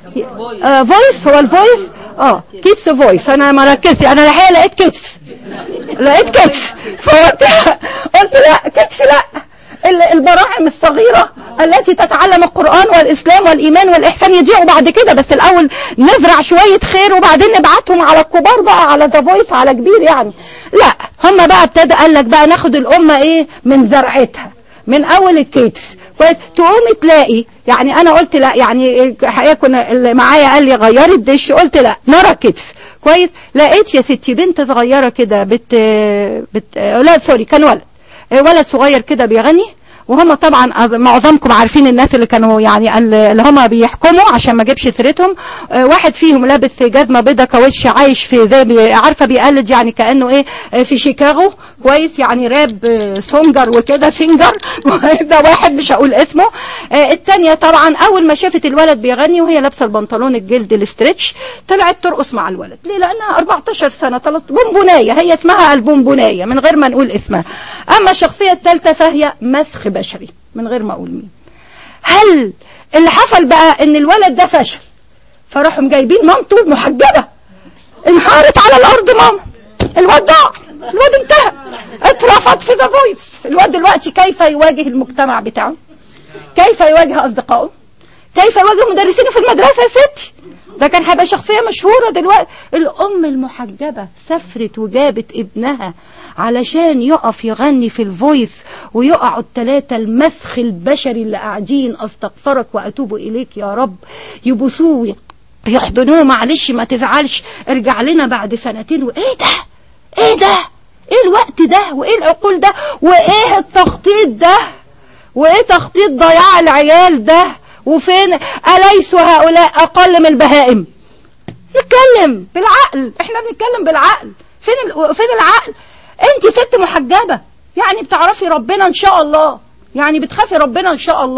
A: آه فويس هو الفويس اه كيتس فويس انا ما ركزت انا الحقيقه لقيت كيتس لقيت كيتس فقلت قلت لا كيتس لا البراعم الصغيرة التي تتعلم القرآن والإسلام والإيمان والإحسان يضيعوا بعد كده بس الأول نزرع شوية خير وبعدين نبعتهم على الكبار بقى على ذا فويس على كبير يعني لا هم بقى ابتدى قال لك بقى ناخد الأمة إيه من زرعتها من أول الكيتس تقومي تلاقي يعني انا قلت لا يعني حقيقه كنا اللي معايا قال لي غيري الدش قلت لا نرى كيتس كويس لقيت يا ستي بنت صغيره كده بت بت لا سوري كان ولد ولد صغير كده بيغني وهم طبعا معظمكم عارفين الناس اللي كانوا يعني اللي هم بيحكموا عشان ما اجيبش سيرتهم واحد فيهم لابس جزمه بيضه كاوتش عايش في زي عارفه بيقلد يعني كانه ايه في شيكاغو كويس يعني راب سونجر وكده سينجر ده واحد مش هقول اسمه الثانيه طبعا اول ما شافت الولد بيغني وهي لابسه البنطلون الجلد الاسترتش طلعت ترقص مع الولد ليه لانها 14 سنه طلعت بونبونايه هي اسمها البونبونايه من غير ما نقول اسمها اما الشخصيه الثالثه فهي مسخ بشري من غير ما اقول مين هل اللي حصل بقى ان الولد ده فشل فراحوا جايبين مامته محجبه انهارت على الارض ماما الواد ضاع الواد انتهى اترفض في ذا فويس الواد دلوقتي كيف يواجه المجتمع بتاعه كيف يواجه اصدقائه كيف يواجه مدرسينه في المدرسه يا ستي ده كان هيبقى شخصيه مشهوره دلوقتي الام المحجبه سافرت وجابت ابنها علشان يقف يغني في الفويس ويقعوا الثلاثه المسخ البشري اللي قاعدين استغفرك واتوب اليك يا رب يبوسوه يحضنوه معلش ما تزعلش ارجع لنا بعد سنتين وايه ده ايه ده ايه الوقت ده وايه العقول ده وايه التخطيط ده وايه تخطيط ضياع العيال ده وفين أليس هؤلاء أقل من البهائم نتكلم بالعقل احنا بنتكلم بالعقل فين ال... فين العقل انت ست محجبة يعني بتعرفي ربنا ان شاء الله يعني بتخافي ربنا ان شاء الله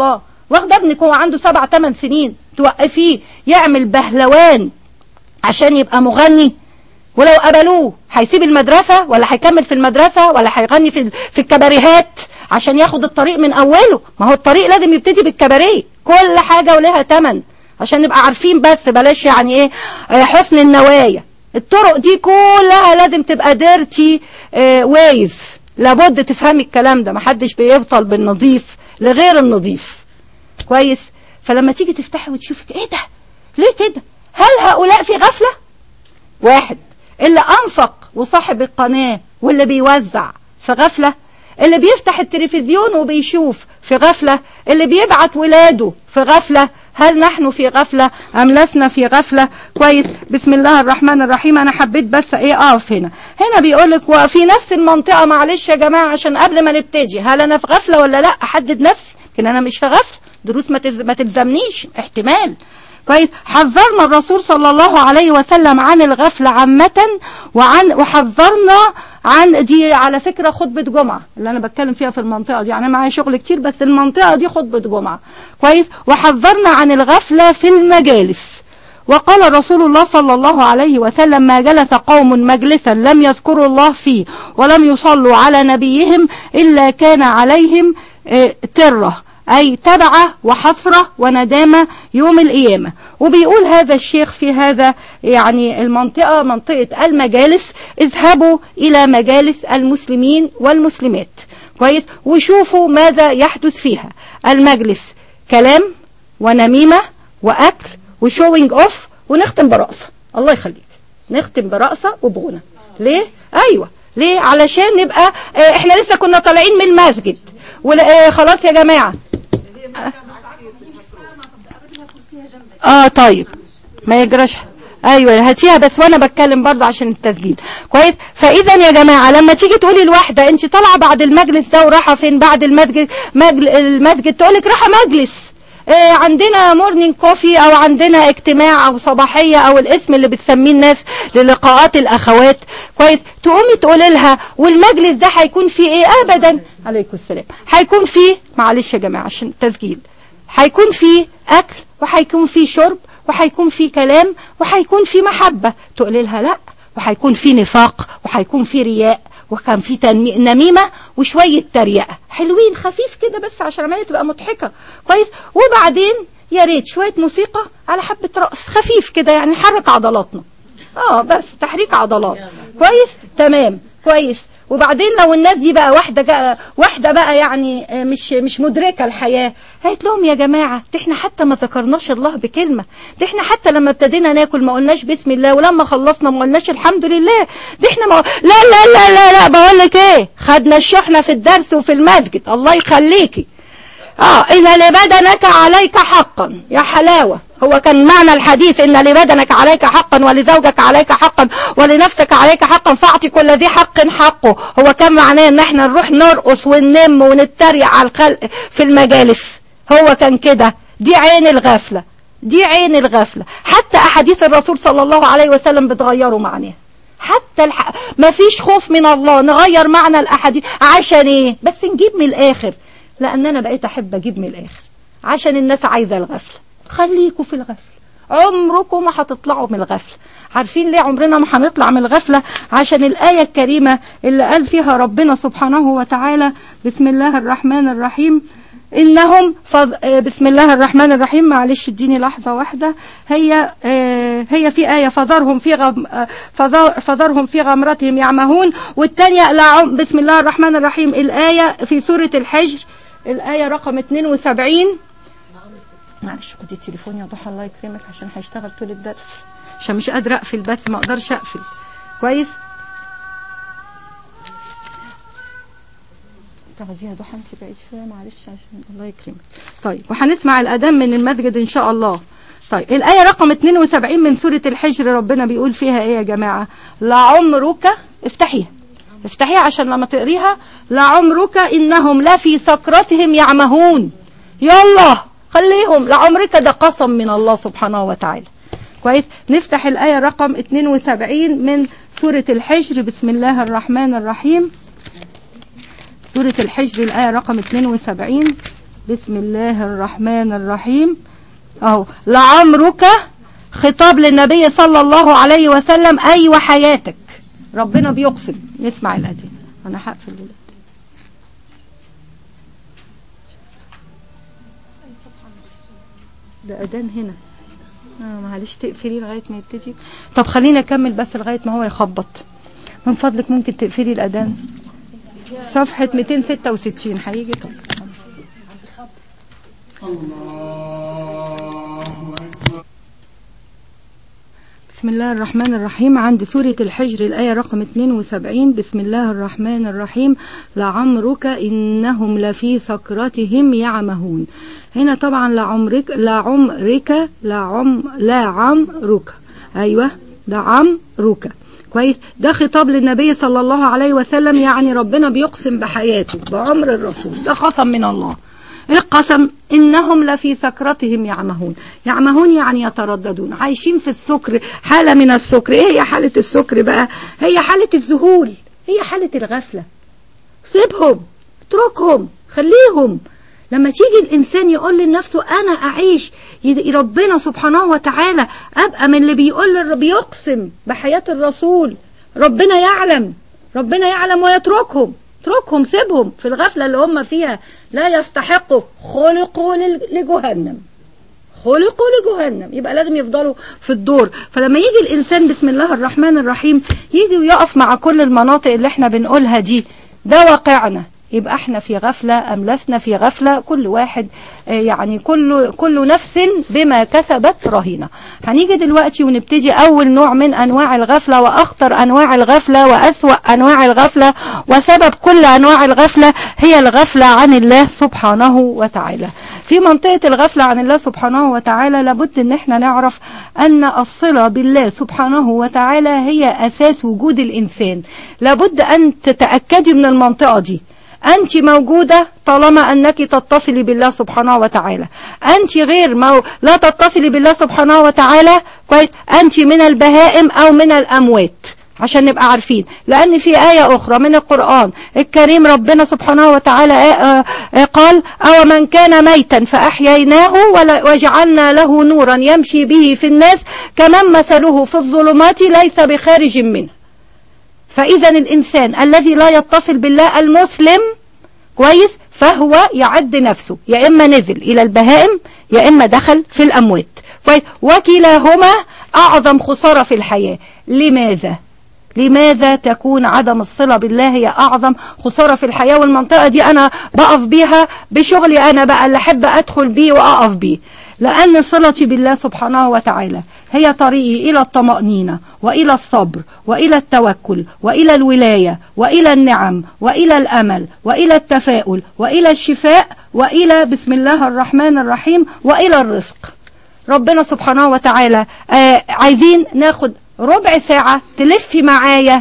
A: واخده ابنك هو عنده سبع ثمان سنين توقفيه يعمل بهلوان عشان يبقى مغني ولو قبلوه هيسيب المدرسة ولا هيكمل في المدرسة ولا هيغني في في الكباريهات عشان ياخد الطريق من أوله ما هو الطريق لازم يبتدي بالكباريه كل حاجة ولها تمن عشان نبقى عارفين بس بلاش يعني ايه آه، حسن النوايا الطرق دي كلها لازم تبقى ديرتي ويز لابد تفهمي الكلام ده محدش بيبطل بالنظيف لغير النظيف كويس فلما تيجي تفتحي وتشوفي ايه ده ليه كده هل هؤلاء في غفلة واحد اللي أنفق وصاحب القناة واللي بيوزع في غفلة اللي بيفتح التلفزيون وبيشوف في غفلة اللي بيبعت ولاده في غفلة هل نحن في غفلة أم لسنا في غفلة كويس بسم الله الرحمن الرحيم أنا حبيت بس إيه أقف هنا هنا بيقولك وفي نفس المنطقة معلش يا جماعة عشان قبل ما نبتدي هل أنا في غفلة ولا لا أحدد نفسي لكن أنا مش في غفلة دروس ما تلز- ما تلزمنيش احتمال كويس حذرنا الرسول صلى الله عليه وسلم عن الغفلة عامة وعن وحذرنا عن دي على فكرة خطبة جمعة اللي أنا بتكلم فيها في المنطقة دي يعني معايا شغل كتير بس المنطقة دي خطبة جمعة كويس وحذرنا عن الغفلة في المجالس وقال رسول الله صلى الله عليه وسلم ما جلس قوم مجلسا لم يذكروا الله فيه ولم يصلوا على نبيهم إلا كان عليهم آه، ترة أي تبعة وحسرة وندامة يوم القيامة وبيقول هذا الشيخ في هذا يعني المنطقة منطقة المجالس اذهبوا إلى مجالس المسلمين والمسلمات كويس وشوفوا ماذا يحدث فيها المجلس كلام ونميمة وأكل وشوينج أوف ونختم برقصة الله يخليك نختم برقصة وبغنى ليه؟ أيوة ليه؟ علشان نبقى آه، احنا لسه كنا طالعين من المسجد ولا آه، خلاص يا جماعة اه طيب ما يجراش ايوه هاتيها بس وانا بتكلم برضه عشان التسجيل كويس فاذا يا جماعه لما تيجي تقولي الواحده انت طالعه بعد المجلس ده ورايحه فين بعد المسجد مجل المسجد تقولك رايحه مجلس آه، عندنا مورنينج كوفي او عندنا اجتماع او صباحيه او الاسم اللي بتسميه الناس للقاءات الاخوات كويس تقومي تقولي لها والمجلس ده هيكون فيه ايه ابدا عليكم السلام هيكون فيه معلش يا جماعه عشان التسجيل هيكون فيه اكل وهيكون فيه شرب وهيكون فيه كلام وهيكون فيه محبه تقولي لها لا وهيكون فيه نفاق وهيكون فيه رياء وكان في تنمي... نميمة وشوية تريقة حلوين خفيف كده بس عشان العملية تبقى مضحكة كويس وبعدين يا ريت شوية موسيقى على حبة رقص خفيف كده يعني نحرك عضلاتنا اه بس تحريك عضلات كويس تمام كويس وبعدين لو الناس دي بقى واحده جا واحده بقى يعني آه، مش مش مدركه الحياه قالت لهم يا جماعه ده احنا حتى ما ذكرناش الله بكلمه ده احنا حتى لما ابتدينا ناكل ما قلناش بسم الله ولما خلصنا ما قلناش الحمد لله ده احنا ما لا لا لا لا لا بقول لك ايه خدنا الشحنه في الدرس وفي المسجد الله يخليكي اه إن لبدنك عليك حقا يا حلاوة هو كان معنى الحديث إن لبدنك عليك حقا ولزوجك عليك حقا ولنفسك عليك حقا فاعطي كل ذي حق حقه هو كان معناه إن احنا نروح نرقص وننم ونتريق على الخلق في المجالس هو كان كده دي عين الغفلة دي عين الغفلة حتى أحاديث الرسول صلى الله عليه وسلم بتغيروا معناها حتى الح... ما فيش خوف من الله نغير معنى الأحاديث عشان ايه بس نجيب من الآخر لأن أنا بقيت أحب أجيب من الآخر عشان الناس عايزة الغفلة خليكوا في الغفلة عمركم ما هتطلعوا من الغفلة عارفين ليه عمرنا ما هنطلع من الغفلة عشان الآية الكريمة اللي قال فيها ربنا سبحانه وتعالى بسم الله الرحمن الرحيم إنهم فض... آه، بسم الله الرحمن الرحيم معلش اديني لحظة واحدة هي آه، هي في آية فذرهم في غم... آه، فذر... فذرهم في غمرتهم يعمهون والثانية لا عم... بسم الله الرحمن الرحيم الآية في سورة الحجر الآية رقم 72 معلش خدي التليفون يا ضحى الله يكرمك عشان هيشتغل طول الدرس عشان مش قادرة أقفل بس ما أقدرش أقفل كويس تاخدي يا ضحى انت بعيد شويه معلش عشان الله يكرمك طيب وهنسمع الاذان من المسجد ان شاء الله طيب الايه رقم 72 من سوره الحجر ربنا بيقول فيها ايه يا جماعه لعمرك افتحيها افتحيها عشان لما تقريها لعمرك انهم لفي سكرتهم يعمهون يلا خليهم لعمرك ده قسم من الله سبحانه وتعالى كويس نفتح الايه رقم 72 من سوره الحجر بسم الله الرحمن الرحيم سورة الحجر الآية رقم 72 بسم الله الرحمن الرحيم اهو لعمرك خطاب للنبي صلى الله عليه وسلم اي وحياتك ربنا بيقسم نسمع الأذان انا هقفل الأذان ده أذان هنا آه معلش تقفلي لغاية ما يبتدي طب خلينا أكمل بس لغاية ما هو يخبط من فضلك ممكن تقفلي الأذان صفحة 266 هيجي طب بسم الله الرحمن الرحيم عند سورة الحجر الآية رقم 72 بسم الله الرحمن الرحيم لعمرك إنهم لفي سكرتهم يعمهون هنا طبعا لعمرك لعمرك لعم لعمرك أيوة لعمرك كويس ده خطاب للنبي صلى الله عليه وسلم يعني ربنا بيقسم بحياته بعمر الرسول ده قسم من الله القسم إنهم لفي سكرتهم يعمهون يعمهون يعني يترددون عايشين في السكر حالة من السكر إيه هي حالة السكر بقى هي حالة الذهول هي حالة الغفلة سيبهم اتركهم خليهم لما تيجي الإنسان يقول لنفسه أنا أعيش ربنا سبحانه وتعالى أبقى من اللي بيقول بيقسم بحياة الرسول ربنا يعلم ربنا يعلم ويتركهم اتركهم سيبهم في الغفلة اللي هم فيها لا يستحقوا خلقوا لجهنم خلقوا لجهنم يبقى لازم يفضلوا في الدور فلما يجي الإنسان بسم الله الرحمن الرحيم يجي ويقف مع كل المناطق اللي احنا بنقولها دي ده واقعنا يبقى احنا في غفلة أم لسنا في غفلة كل واحد يعني كل كل نفس بما كسبت رهينة هنيجي دلوقتي ونبتدي أول نوع من أنواع الغفلة وأخطر أنواع الغفلة وأسوأ أنواع الغفلة وسبب كل أنواع الغفلة هي الغفلة عن الله سبحانه وتعالى في منطقة الغفلة عن الله سبحانه وتعالى لابد ان احنا نعرف أن الصلة بالله سبحانه وتعالى هي أساس وجود الإنسان لابد أن تتأكدي من المنطقة دي أنت موجودة طالما أنك تتصلي بالله سبحانه وتعالى أنت غير مو... لا تتصلي بالله سبحانه وتعالى كويس أنت من البهائم أو من الأموات عشان نبقى عارفين لأن في آية أخرى من القرآن الكريم ربنا سبحانه وتعالى قال أو من كان ميتا فأحييناه وجعلنا له نورا يمشي به في الناس كمن مثله في الظلمات ليس بخارج منه فإذا الإنسان الذي لا يتصل بالله المسلم كويس فهو يعد نفسه يا إما نزل إلى البهائم يا إما دخل في الأموات كويس وكلاهما أعظم خسارة في الحياة لماذا؟ لماذا تكون عدم الصلة بالله هي أعظم خسارة في الحياة والمنطقة دي أنا بقف بيها بشغلي أنا بقى اللي أحب أدخل بيه وأقف بيه لأن صلتي بالله سبحانه وتعالى هي طريقي إلى الطمأنينة وإلى الصبر وإلى التوكل وإلى الولاية وإلى النعم وإلى الأمل وإلى التفاؤل وإلى الشفاء وإلى بسم الله الرحمن الرحيم وإلى الرزق ربنا سبحانه وتعالى آه عايزين ناخد ربع ساعة تلفي معايا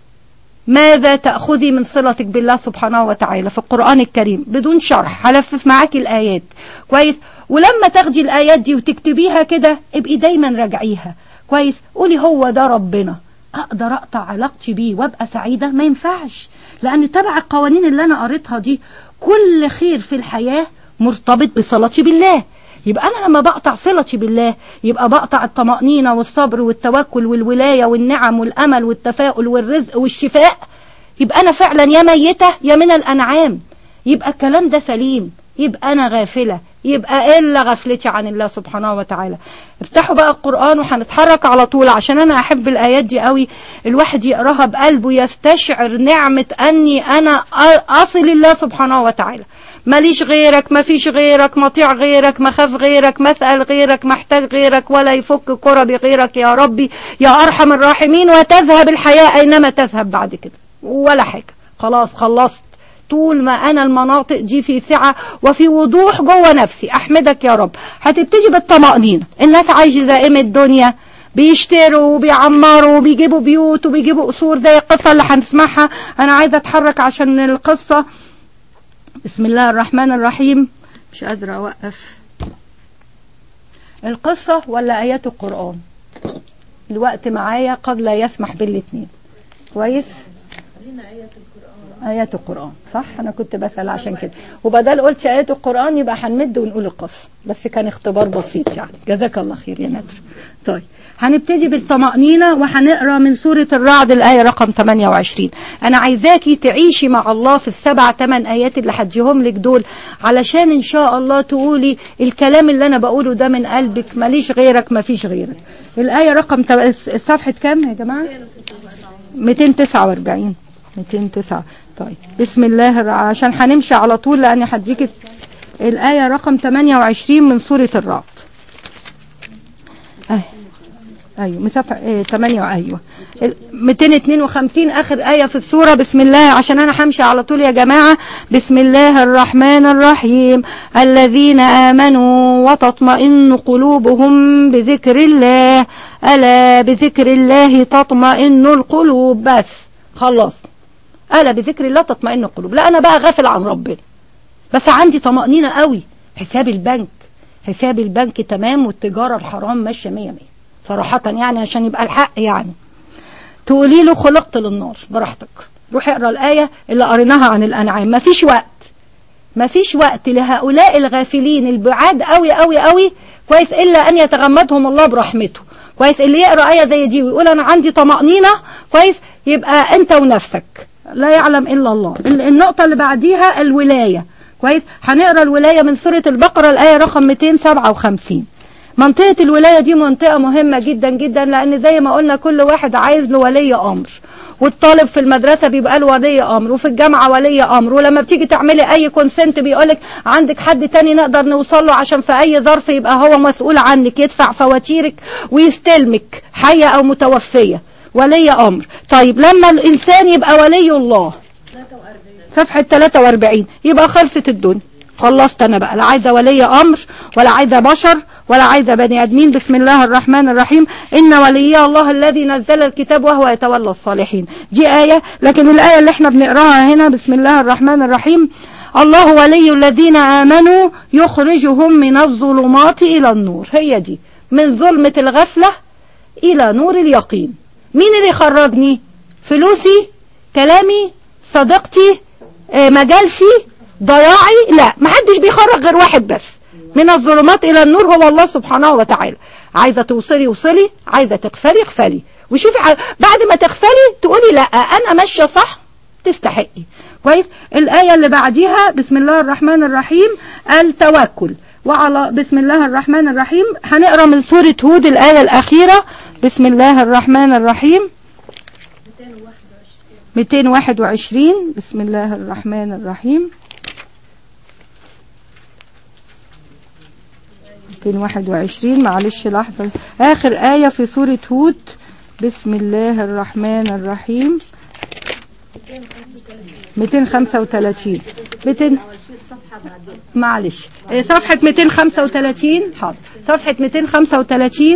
A: ماذا تأخذي من صلتك بالله سبحانه وتعالى في القرآن الكريم بدون شرح هلفف معاكي الآيات كويس ولما تاخدي الآيات دي وتكتبيها كده ابقي دايما راجعيها كويس قولي هو ده ربنا أقدر أقطع علاقتي بيه وأبقى سعيدة ما ينفعش لأن تبع القوانين اللي أنا قريتها دي كل خير في الحياة مرتبط بصلتي بالله يبقى أنا لما بقطع صلتي بالله يبقى بقطع الطمأنينة والصبر والتوكل والولاية والنعم والأمل والتفاؤل والرزق والشفاء يبقى أنا فعلا يا ميتة يا من الأنعام يبقى الكلام ده سليم يبقى أنا غافلة يبقى إلا غفلتي عن الله سبحانه وتعالى افتحوا بقى القرآن وهنتحرك على طول عشان أنا أحب الآيات دي قوي الواحد يقراها بقلبه يستشعر نعمة أني أنا أصل الله سبحانه وتعالى ماليش غيرك ما فيش غيرك مطيع غيرك مخاف غيرك مسأل غيرك محتاج غيرك ولا يفك كربي غيرك يا ربي يا أرحم الراحمين وتذهب الحياة أينما تذهب بعد كده ولا حاجة خلاص خلصت طول ما أنا المناطق دي في سعة وفي وضوح جوه نفسي أحمدك يا رب هتبتدي بالطمأنينة الناس عايشة دائمة الدنيا بيشتروا وبيعمروا وبيجيبوا بيوت وبيجيبوا قصور زي القصة اللي هنسمعها أنا عايزة أتحرك عشان القصة بسم الله الرحمن الرحيم مش قادرة أوقف القصة ولا آيات القرآن الوقت معايا قد لا يسمح بالاتنين كويس آيات القرآن صح أنا كنت بسأل عشان كده وبدل قلت آيات القرآن يبقى هنمد ونقول القصة بس كان اختبار بسيط يعني جزاك الله خير يا نادر طيب هنبتدي بالطمأنينة وهنقرا من سورة الرعد الآية رقم 28 أنا عايزاكي تعيشي مع الله في السبع ثمان آيات اللي هديهم لك دول علشان إن شاء الله تقولي الكلام اللي أنا بقوله ده من قلبك ماليش غيرك مفيش غيرك الآية رقم تب... صفحة كام يا جماعة 249 209 طيب بسم الله الر- عشان هنمشي على طول لأني هديك الآية رقم 28 من سورة الرعد أه. ايوه مسافة ايه 8 ايوه ال- 252 اخر ايه في السوره بسم الله عشان انا همشي على طول يا جماعه بسم الله الرحمن الرحيم الذين امنوا وتطمئن قلوبهم بذكر الله الا بذكر الله تطمئن القلوب بس خلص الا بذكر الله تطمئن القلوب لا انا بقى غافل عن ربنا بس عندي طمأنينة قوي حساب البنك حساب البنك تمام والتجارة الحرام ماشية مية مية صراحة يعني عشان يبقى الحق يعني تقولي له خلقت للنار براحتك روح اقرا الآية اللي قريناها عن الأنعام مفيش وقت مفيش وقت لهؤلاء الغافلين البعاد قوي قوي قوي كويس إلا أن يتغمدهم الله برحمته كويس اللي يقرأ آية زي دي ويقول أنا عندي طمأنينة كويس يبقى أنت ونفسك لا يعلم إلا الله ال- النقطة اللي بعديها الولاية كويس هنقرأ الولاية من سورة البقرة الآية رقم 257 منطقة الولاية دي منطقة مهمة جدا جدا لأن زي ما قلنا كل واحد عايز له ولي أمر والطالب في المدرسة بيبقى له ولي أمر وفي الجامعة ولي أمر ولما بتيجي تعملي أي كونسنت بيقولك عندك حد تاني نقدر نوصل له عشان في أي ظرف يبقى هو مسؤول عنك يدفع فواتيرك ويستلمك حية أو متوفية ولي أمر طيب لما الإنسان يبقى ولي الله صفحة 43 يبقى خلصت الدنيا خلصت انا بقى لا عايزه ولي امر ولا عايزه بشر ولا عايزه بني ادمين بسم الله الرحمن الرحيم ان ولي الله الذي نزل الكتاب وهو يتولى الصالحين دي ايه لكن الايه اللي احنا بنقراها هنا بسم الله الرحمن الرحيم الله ولي الذين امنوا يخرجهم من الظلمات الى النور هي دي من ظلمه الغفله الى نور اليقين مين اللي يخرجني فلوسي كلامي صديقتي آه، مجالسي ضياعي لا محدش بيخرج غير واحد بس من الظلمات الى النور هو الله سبحانه وتعالى عايزه توصلي وصلي عايزه تغفلي اغفلي وشوفي ع- بعد ما تغفلي تقولي لا انا ماشيه صح تستحقي كويس الايه اللي بعديها بسم الله الرحمن الرحيم التوكل وعلى بسم الله الرحمن الرحيم هنقرا من سوره هود الايه الاخيره بسم الله الرحمن الرحيم 221 بسم الله الرحمن الرحيم 221 معلش لحظة آخر آية في سورة هود بسم الله الرحمن الرحيم 235 200 معلش إيه، صفحة 235 حاضر صفحة 235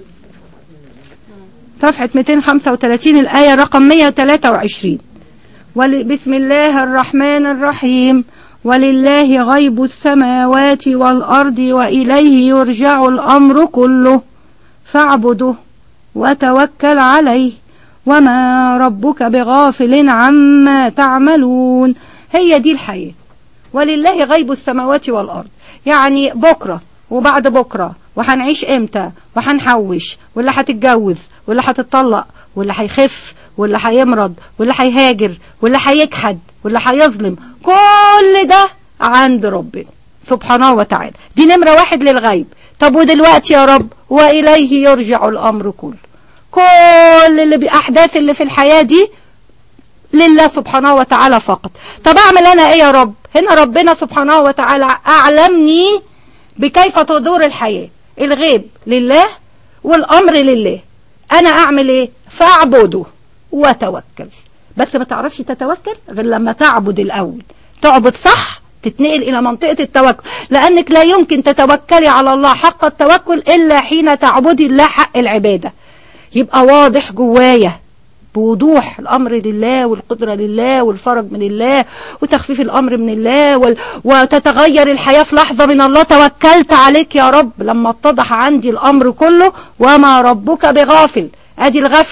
A: صفحة 235 الآية رقم 123 ول- بسم الله الرحمن الرحيم ولله غيب السماوات والأرض وإليه يرجع الأمر كله فاعبده وتوكل عليه وما ربك بغافل عما تعملون هي دي الحياة ولله غيب السماوات والأرض يعني بكرة وبعد بكرة وهنعيش امتى وهنحوش واللي هتتجوز واللي هتطلق واللي هيخف واللي هيمرض واللي هيهاجر واللي هيجحد واللي هيظلم كل ده عند ربنا سبحانه وتعالى دي نمرة واحد للغيب طب ودلوقتي يا رب وإليه يرجع الأمر كله كل اللي بأحداث اللي في الحياة دي لله سبحانه وتعالى فقط طب اعمل انا ايه يا رب هنا ربنا سبحانه وتعالى اعلمني بكيف تدور الحياة الغيب لله والامر لله انا اعمل ايه فاعبده وتوكل بس ما تعرفش تتوكل غير لما تعبد الاول تعبد صح تتنقل الى منطقة التوكل لانك لا يمكن تتوكلي على الله حق التوكل الا حين تعبدي الله حق العبادة يبقى واضح جوايا بوضوح الأمر لله والقدرة لله والفرج من الله وتخفيف الأمر من الله وال... وتتغير الحياة في لحظة من الله توكلت عليك يا رب لما اتضح عندي الأمر كله وما ربك بغافل أدي الغفلة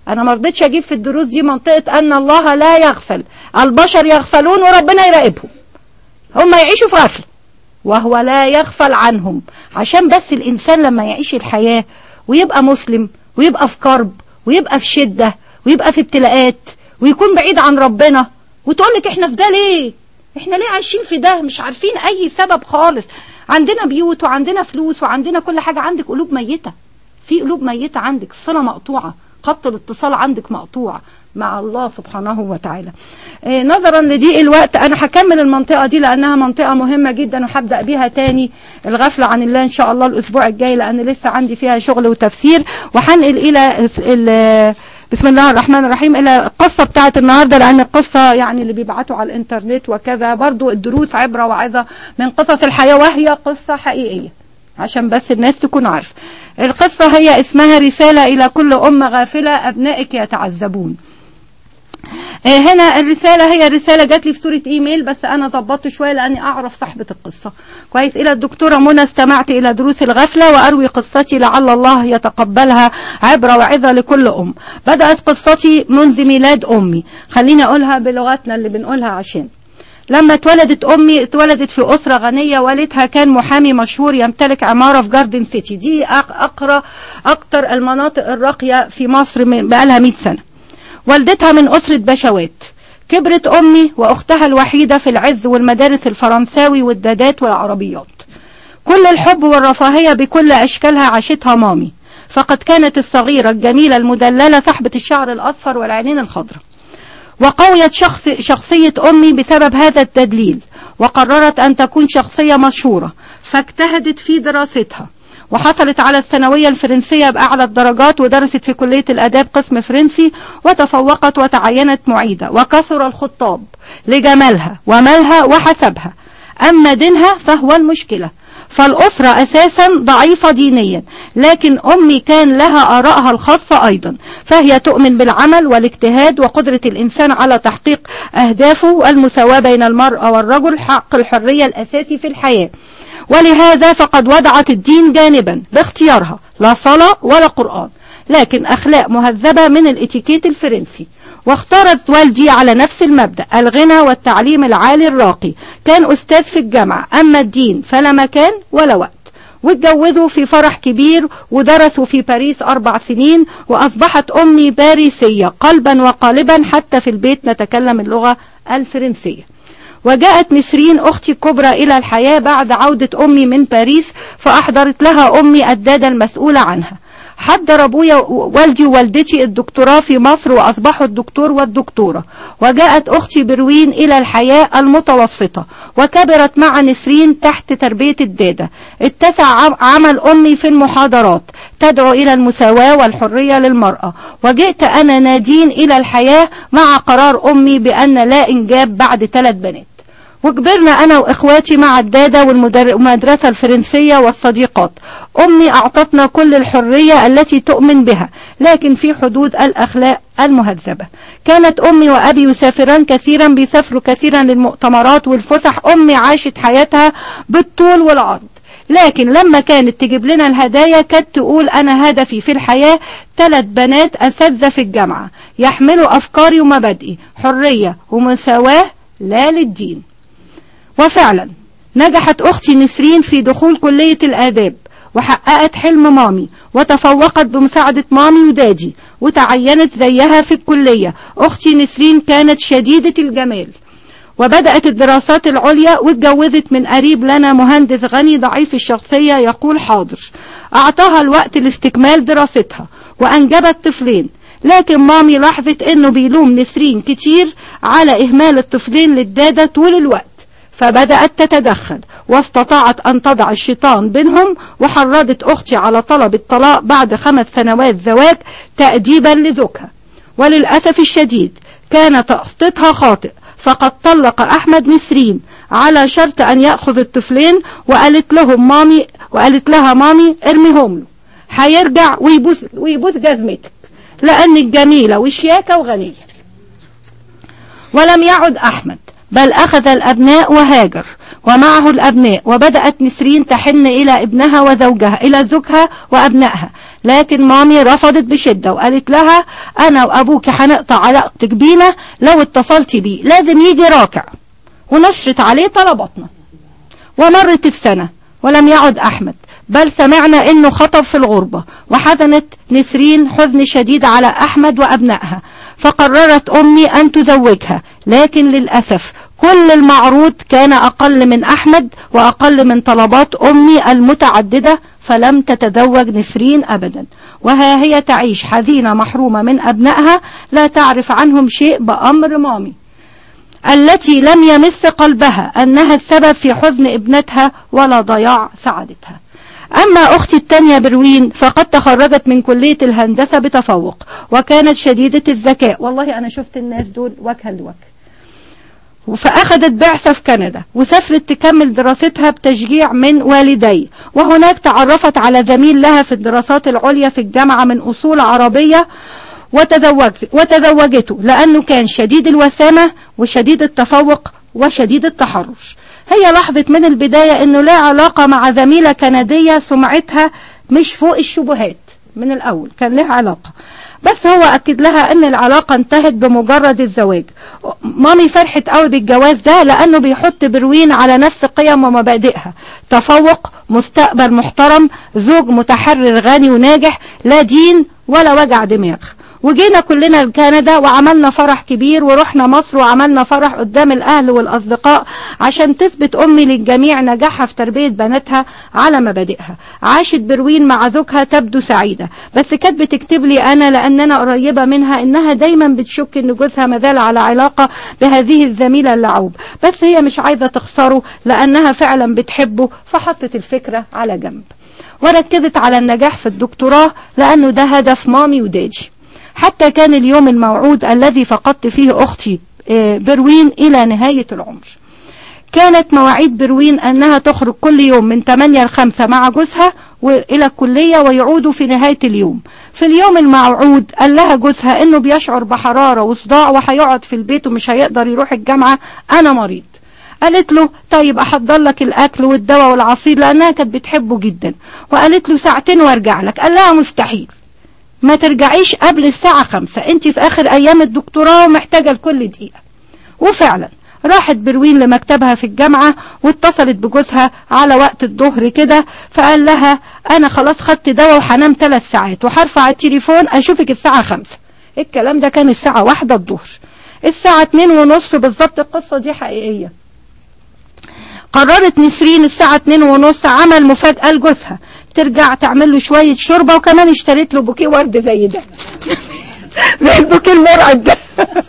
A: انا ما رضيتش اجيب في الدروس دي منطقة ان الله لا يغفل البشر يغفلون وربنا يراقبهم هم يعيشوا في غفلة وهو لا يغفل عنهم عشان بس الانسان لما يعيش الحياة ويبقى مسلم ويبقى في كرب ويبقى في شدة ويبقى في ابتلاءات ويكون بعيد عن ربنا وتقول لك احنا في ده ليه احنا ليه عايشين في ده مش عارفين اي سبب خالص عندنا بيوت وعندنا فلوس وعندنا كل حاجة عندك قلوب ميتة في قلوب ميتة عندك الصلة مقطوعة خط الاتصال عندك مقطوع مع الله سبحانه وتعالى إيه نظرا لضيق الوقت انا هكمل المنطقة دي لانها منطقة مهمة جدا وهبدأ بيها تاني الغفلة عن الله ان شاء الله الاسبوع الجاي لان لسه عندي فيها شغل وتفسير وهنقل الى بسم الله الرحمن الرحيم الى القصة بتاعت النهاردة لان القصة يعني اللي بيبعتوا على الانترنت وكذا برضو الدروس عبرة وعظة من قصص الحياة وهي قصة حقيقية عشان بس الناس تكون عارفة القصة هي اسمها رسالة إلى كل أم غافلة أبنائك يتعذبون هنا الرسالة هي رسالة جات لي في صورة ايميل بس انا ضبطت شوية لاني اعرف صاحبة القصة كويس الى الدكتورة منى استمعت الى دروس الغفلة واروي قصتي لعل الله يتقبلها عبرة وعظة لكل ام بدأت قصتي منذ ميلاد امي خليني اقولها بلغتنا اللي بنقولها عشان لما اتولدت امي اتولدت في اسرة غنية والدها كان محامي مشهور يمتلك عمارة في جاردن سيتي دي اقرى اكتر المناطق الراقية في مصر بقالها 100 سنة والدتها من اسرة بشوات كبرت امي واختها الوحيدة في العز والمدارس الفرنساوي والدادات والعربيات كل الحب والرفاهية بكل اشكالها عاشتها مامي فقد كانت الصغيرة الجميلة المدللة صاحبة الشعر الاصفر والعينين الخضراء وقويت شخص شخصية أمي بسبب هذا التدليل وقررت أن تكون شخصية مشهورة فاجتهدت في دراستها وحصلت على الثانوية الفرنسية بأعلى الدرجات ودرست في كلية الأداب قسم فرنسي وتفوقت وتعينت معيدة وكثر الخطاب لجمالها ومالها وحسبها أما دينها فهو المشكلة فالأسرة أساسا ضعيفة دينيا لكن أمي كان لها آرائها الخاصة أيضا فهي تؤمن بالعمل والاجتهاد وقدرة الإنسان على تحقيق أهدافه المساواة بين المرأة والرجل حق الحرية الأساسي في الحياة ولهذا فقد وضعت الدين جانبا باختيارها لا صلاة ولا قرآن لكن أخلاق مهذبة من الاتيكيت الفرنسي واختارت والدي على نفس المبدأ الغنى والتعليم العالي الراقي كان أستاذ في الجامعة أما الدين فلا مكان ولا وقت واتجوزوا في فرح كبير ودرسوا في باريس أربع سنين وأصبحت أمي باريسية قلبا وقالبا حتى في البيت نتكلم اللغة الفرنسية وجاءت نسرين أختي الكبرى إلى الحياة بعد عودة أمي من باريس فأحضرت لها أمي الدادة المسؤولة عنها حضر ابويا والدي ووالدتي الدكتوراه في مصر واصبحوا الدكتور والدكتورة وجاءت اختي بروين الى الحياة المتوسطة وكبرت مع نسرين تحت تربية الدادة اتسع عمل امي في المحاضرات تدعو الى المساواة والحرية للمرأة وجئت انا نادين الى الحياة مع قرار امي بان لا انجاب بعد ثلاث بنات وكبرنا أنا وإخواتي مع الدادة والمدرسة الفرنسية والصديقات أمي أعطتنا كل الحرية التي تؤمن بها لكن في حدود الأخلاق المهذبة كانت أمي وأبي يسافران كثيرا بيسافروا كثيرا للمؤتمرات والفسح أمي عاشت حياتها بالطول والعرض لكن لما كانت تجيب لنا الهدايا كانت تقول أنا هدفي في الحياة ثلاث بنات أساتذة في الجامعة يحملوا أفكاري ومبادئي حرية ومساواة لا للدين وفعلا نجحت أختي نسرين في دخول كلية الآداب وحققت حلم مامي وتفوقت بمساعدة مامي ودادي وتعينت زيها في الكلية أختي نسرين كانت شديدة الجمال وبدأت الدراسات العليا واتجوزت من قريب لنا مهندس غني ضعيف الشخصية يقول حاضر أعطاها الوقت لاستكمال دراستها وأنجبت طفلين لكن مامي لاحظت انه بيلوم نسرين كتير على اهمال الطفلين للدادة طول الوقت فبدأت تتدخل واستطاعت أن تضع الشيطان بينهم وحرضت أختي على طلب الطلاق بعد خمس سنوات زواج تأديبا لزوجها وللأسف الشديد كان تقسطها خاطئ فقد طلق أحمد نسرين على شرط أن يأخذ الطفلين وقالت لهم مامي وقالت لها مامي ارميهم له هيرجع ويبوس ويبوس جزمتك لأنك جميلة وشياكة وغنية ولم يعد أحمد بل أخذ الأبناء وهاجر ومعه الأبناء وبدأت نسرين تحن إلى ابنها وزوجها إلى زوجها وأبنائها لكن مامي رفضت بشدة وقالت لها أنا وأبوك هنقطع علاقتك بينا لو اتصلتي بيه لازم يجي راكع ونشرت عليه طلباتنا ومرت السنة ولم يعد أحمد بل سمعنا انه خطب في الغربة وحزنت نسرين حزن شديد على احمد وابنائها فقررت امي ان تزوجها لكن للأسف كل المعروض كان اقل من احمد واقل من طلبات امي المتعددة فلم تتزوج نسرين ابدا وها هي تعيش حزينة محرومة من ابنائها لا تعرف عنهم شيء بامر مامي التي لم يمس قلبها أنها السبب في حزن ابنتها ولا ضياع سعادتها أما أختي التانية بروين فقد تخرجت من كلية الهندسة بتفوق وكانت شديدة الذكاء والله أنا شفت الناس دول وجها لوجه فأخذت بعثة في كندا وسافرت تكمل دراستها بتشجيع من والدي وهناك تعرفت على زميل لها في الدراسات العليا في الجامعة من أصول عربية وتزوجت وتزوجته لأنه كان شديد الوسامة وشديد التفوق وشديد التحرش هي لاحظت من البداية انه لا علاقة مع زميلة كندية سمعتها مش فوق الشبهات من الاول كان لها علاقة بس هو اكد لها ان العلاقة انتهت بمجرد الزواج مامي فرحت قوي بالجواز ده لانه بيحط بروين على نفس قيم ومبادئها تفوق مستقبل محترم زوج متحرر غني وناجح لا دين ولا وجع دماغ وجينا كلنا لكندا وعملنا فرح كبير ورحنا مصر وعملنا فرح قدام الأهل والأصدقاء عشان تثبت أمي للجميع نجاحها في تربية بناتها على مبادئها عاشت بروين مع زوجها تبدو سعيدة بس كانت بتكتب لي أنا لأن أنا قريبة منها إنها دايما بتشك إن جوزها مازال على علاقة بهذه الزميلة اللعوب بس هي مش عايزة تخسره لأنها فعلا بتحبه فحطت الفكرة على جنب وركزت على النجاح في الدكتوراه لأنه ده هدف مامي ودادي حتى كان اليوم الموعود الذي فقدت فيه أختي بروين إلى نهاية العمر كانت مواعيد بروين أنها تخرج كل يوم من 8 ل 5 مع جوزها إلى الكلية ويعودوا في نهاية اليوم في اليوم الموعود قال لها جوزها إنه بيشعر بحرارة وصداع وهيقعد في البيت ومش هيقدر يروح الجامعة أنا مريض قالت له طيب أحضر لك الأكل والدواء والعصير لأنها كانت بتحبه جدا وقالت له ساعتين وارجع لك قال لها مستحيل ما ترجعيش قبل الساعة خمسة انت في اخر ايام الدكتوراه ومحتاجة لكل دقيقة وفعلا راحت بروين لمكتبها في الجامعة واتصلت بجوزها على وقت الظهر كده فقال لها انا خلاص خدت دواء وهنام ثلاث ساعات وهرفع التليفون اشوفك الساعة خمسة الكلام ده كان الساعة واحدة الظهر الساعة اتنين ونص بالظبط القصة دي حقيقية قررت نسرين الساعة اتنين ونص عمل مفاجأة لجوزها ترجع تعمل له شوية شوربة وكمان اشتريت له بوكيه ورد زي ده زي البوكيه المرعب ده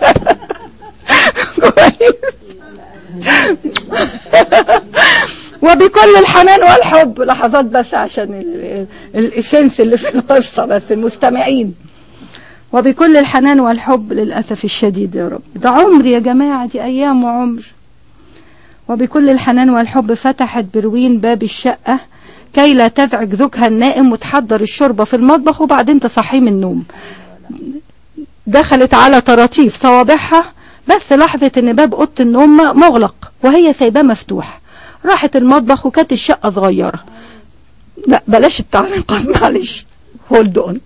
A: وبكل الحنان والحب لحظات بس عشان الاسنس اللي في القصة بس المستمعين وبكل الحنان والحب للأسف الشديد يا رب ده عمر يا جماعة دي أيام وعمر وبكل الحنان والحب فتحت بروين باب الشقة كي لا تزعج زوجها النائم وتحضر الشوربة في المطبخ وبعدين تصحيه من النوم دخلت على طراطيف صوابعها بس لاحظت ان باب اوضه النوم مغلق وهي سايباه مفتوح راحت المطبخ وكانت الشقة صغيرة لا بلاش التعليقات معلش هولد اون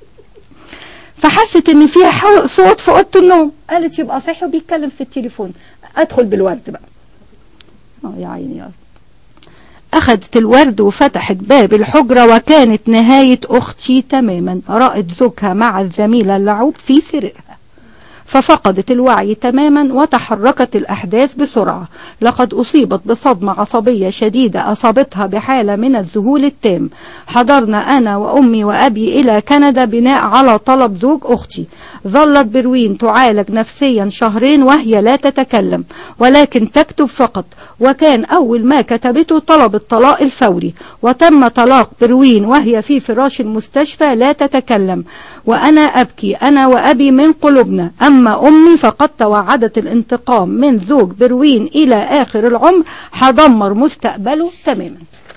A: فحست ان فيها صوت في اوضه النوم قالت يبقى صحي وبيتكلم في التليفون ادخل بالورد بقى اه يا عيني يا رب أخذت الورد وفتحت باب الحجرة وكانت نهاية أختي تماما رأت زوجها مع الزميلة اللعوب في سريرها ففقدت الوعي تماما وتحركت الأحداث بسرعة لقد أصيبت بصدمة عصبية شديدة أصابتها بحالة من الذهول التام حضرنا أنا وأمي وأبي إلى كندا بناء على طلب زوج أختي ظلت بروين تعالج نفسيا شهرين وهي لا تتكلم ولكن تكتب فقط وكان أول ما كتبته طلب الطلاق الفوري وتم طلاق بروين وهي في فراش المستشفى لا تتكلم وأنا أبكي أنا وأبي من قلوبنا أما أمي فقد توعدت الانتقام من زوج بروين إلى آخر العمر هدمر مستقبله تماما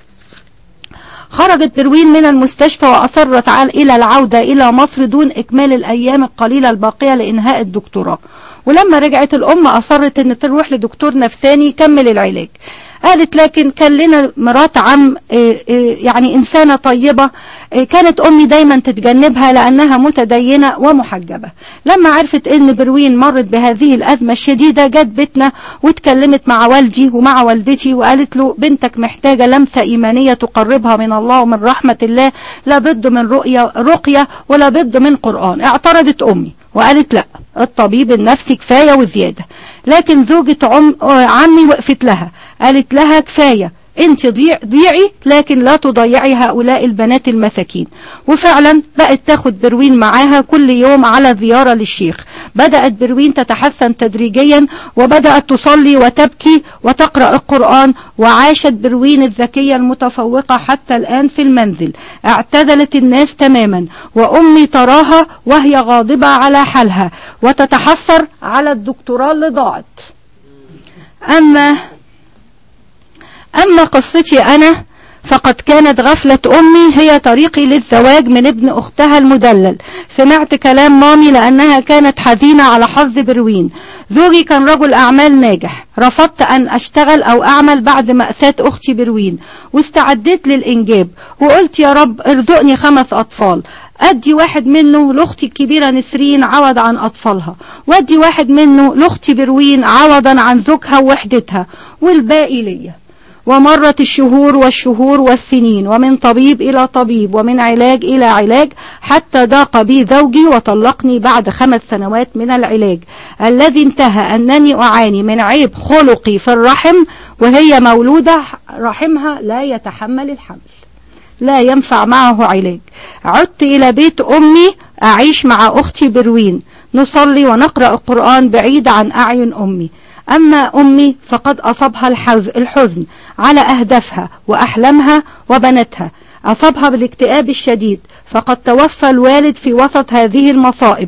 A: خرجت بروين من المستشفى وأصرت على إلى العودة إلى مصر دون إكمال الأيام القليلة الباقية لإنهاء الدكتوراه ولما رجعت الام اصرت ان تروح لدكتور نفساني يكمل العلاج قالت لكن كان لنا مرات عم إيه إيه يعني إنسانة طيبة إيه كانت أمي دايما تتجنبها لأنها متدينة ومحجبة لما عرفت إن بروين مرت بهذه الأزمة الشديدة جت بيتنا واتكلمت مع والدي ومع والدتي وقالت له بنتك محتاجة لمسة إيمانية تقربها من الله ومن رحمة الله لا بد من رؤية رقية ولا بد من قرآن اعترضت أمي وقالت لا الطبيب النفسي كفاية وزيادة لكن زوجة عم عمي وقفت لها قالت لها كفاية انت ضيع ضيعي لكن لا تضيعي هؤلاء البنات المساكين وفعلا بقت تاخد بروين معاها كل يوم على زيارة للشيخ بدأت بروين تتحسن تدريجيا وبدأت تصلي وتبكي وتقرأ القرآن وعاشت بروين الذكية المتفوقة حتى الآن في المنزل اعتزلت الناس تماما وأمي تراها وهي غاضبة على حالها وتتحسر على الدكتوراه اللي ضاعت أما أما قصتي أنا فقد كانت غفلة أمي هي طريقي للزواج من ابن أختها المدلل سمعت كلام مامي لأنها كانت حزينة على حظ بروين زوجي كان رجل أعمال ناجح رفضت أن أشتغل أو أعمل بعد مأساة أختي بروين واستعديت للإنجاب وقلت يا رب ارزقني خمس أطفال أدي واحد منه لأختي الكبيرة نسرين عوض عن أطفالها وأدي واحد منه لأختي بروين عوضا عن زوجها ووحدتها والباقي ليا ومرت الشهور والشهور والسنين ومن طبيب إلى طبيب ومن علاج إلى علاج حتى ضاق بي زوجي وطلقني بعد خمس سنوات من العلاج الذي انتهى أنني أعاني من عيب خلقي في الرحم وهي مولودة رحمها لا يتحمل الحمل لا ينفع معه علاج عدت إلى بيت أمي أعيش مع أختي بروين نصلي ونقرأ القرآن بعيد عن أعين أمي أما أمي فقد أصابها الحزن على أهدافها وأحلامها وبناتها أصابها بالاكتئاب الشديد فقد توفى الوالد في وسط هذه المصائب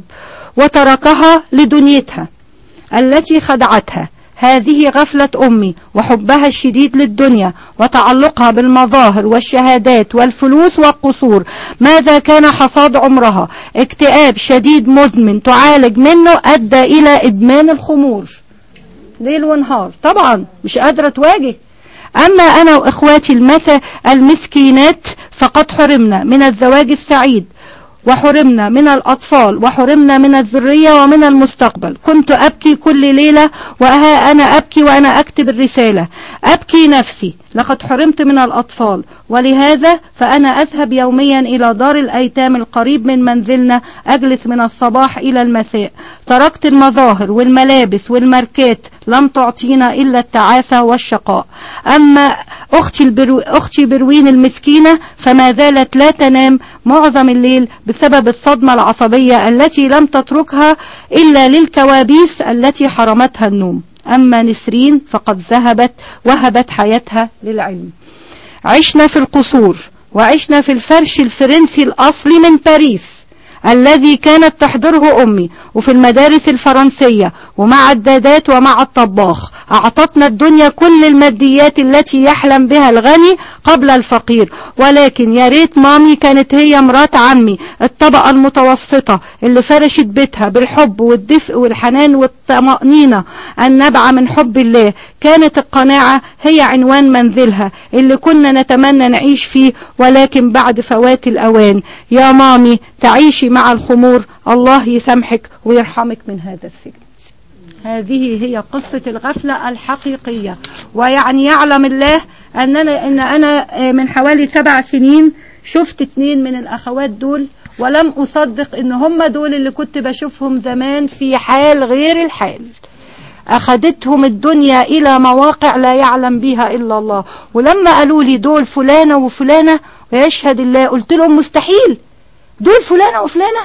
A: وتركها لدنيتها التي خدعتها هذه غفلة أمي وحبها الشديد للدنيا وتعلقها بالمظاهر والشهادات والفلوس والقصور ماذا كان حصاد عمرها اكتئاب شديد مزمن تعالج منه أدى إلى إدمان الخمور ليل ونهار طبعا مش قادرة تواجه أما أنا وإخواتي المثى المسكينات فقد حرمنا من الزواج السعيد وحرمنا من الأطفال وحرمنا من الذرية ومن المستقبل كنت أبكي كل ليلة وها أنا أبكي وأنا أكتب الرسالة أبكي نفسي لقد حرمت من الأطفال ولهذا فأنا أذهب يوميا إلى دار الأيتام القريب من منزلنا أجلس من الصباح إلى المساء تركت المظاهر والملابس والماركات لم تعطينا إلا التعاسة والشقاء أما أختي, البرو... أختي بروين المسكينة فما زالت لا تنام معظم الليل بسبب الصدمة العصبية التي لم تتركها إلا للكوابيس التي حرمتها النوم أما نسرين فقد ذهبت وهبت حياتها للعلم عشنا في القصور وعشنا في الفرش الفرنسي الأصلي من باريس الذي كانت تحضره أمي وفي المدارس الفرنسية ومع الدادات ومع الطباخ أعطتنا الدنيا كل الماديات التي يحلم بها الغني قبل الفقير ولكن يا ريت مامي كانت هي مرات عمي الطبقة المتوسطة اللي فرشت بيتها بالحب والدفء والحنان والطمأنينة النبعة من حب الله كانت القناعة هي عنوان منزلها اللي كنا نتمنى نعيش فيه ولكن بعد فوات الأوان يا مامي تعيشي مع الخمور الله يسامحك ويرحمك من هذا السجن هذه هي قصة الغفلة الحقيقية ويعني يعلم الله أننا إن أنا من حوالي سبع سنين شفت اتنين من الأخوات دول ولم أصدق إن هم دول اللي كنت بشوفهم زمان في حال غير الحال أخدتهم الدنيا إلى مواقع لا يعلم بها إلا الله ولما قالوا لي دول فلانة وفلانة ويشهد الله قلت لهم مستحيل دول فلانة وفلانة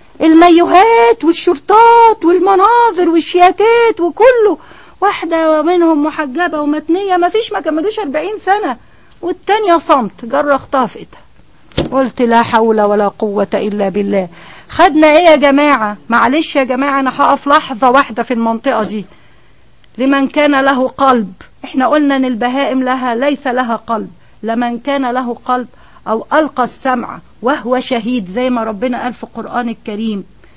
A: الميوهات والشرطات والمناظر والشياكات وكله واحدة منهم محجبة ومتنية ما فيش ما كملوش 40 سنة والتانية صمت جرختها في ايدها قلت لا حول ولا قوة إلا بالله خدنا ايه يا جماعة معلش يا جماعة انا هقف لحظة واحدة في المنطقة دي لمن كان له قلب احنا قلنا ان البهائم لها ليس لها قلب لمن كان له قلب او القى السمع وهو شهيد زي ما ربنا قال في القرآن الكريم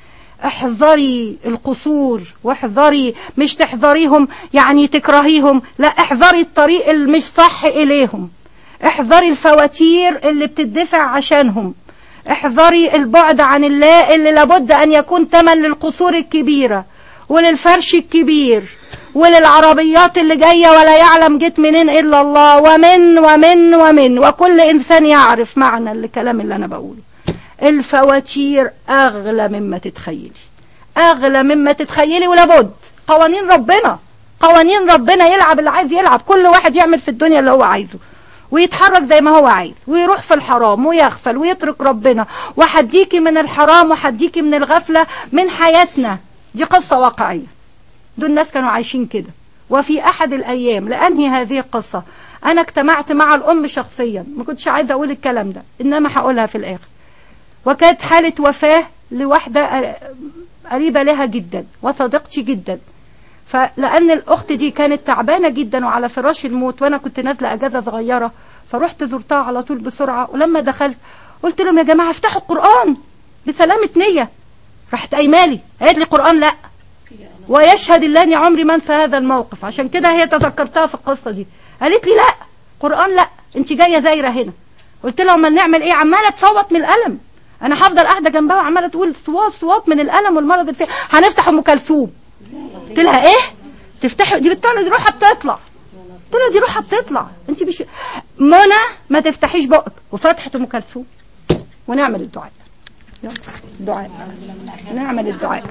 A: احذري القصور واحذري مش تحذريهم يعني تكرهيهم لا احذري الطريق اللي مش صح اليهم احذري الفواتير اللي بتدفع عشانهم احذري البعد عن الله اللي لابد ان يكون تمن للقصور الكبيرة وللفرش الكبير وللعربيات اللي جاية ولا يعلم جت منين الا الله ومن ومن ومن وكل انسان يعرف معنى الكلام اللي انا بقوله الفواتير اغلى مما تتخيلي اغلى مما تتخيلي ولابد قوانين ربنا قوانين ربنا يلعب اللي عايز يلعب كل واحد يعمل في الدنيا اللي هو عايزه ويتحرك زي ما هو عايز ويروح في الحرام ويغفل ويترك ربنا وحديكي من الحرام وحديكي من الغفلة من حياتنا دي قصة واقعية دول الناس كانوا عايشين كده وفي أحد الأيام لأنهي هذه القصة أنا اجتمعت مع الأم شخصيا ما كنتش عايزة أقول الكلام ده إنما هقولها في الآخر وكانت حالة وفاة لواحدة قريبة لها جدا وصديقتي جدا فلأن الأخت دي كانت تعبانة جدا وعلى فراش الموت وأنا كنت نازلة أجازة صغيرة فرحت زرتها على طول بسرعة ولما دخلت قلت لهم يا جماعة افتحوا القرآن بسلامة نية راحت قايمالي قالت لي قرآن لا ويشهد الله اني عمري ما انسى هذا الموقف عشان كده هي تذكرتها في القصة دي قالت لي لا قرآن لا انت جاية زايرة هنا قلت لها ما نعمل ايه عمالة تصوت من الألم انا هفضل قاعدة جنبها وعمالة تقول صوات صوات من الألم والمرض اللي فيها هنفتح ام كلثوم قلت لها ايه تفتحي دي بتطلع دي روحها بتطلع قلت لها دي روحها بتطلع انت مش منى ما تفتحيش بقك وفتحت ام كلثوم ونعمل الدعاء يلا الدعاء نعمل الدعاء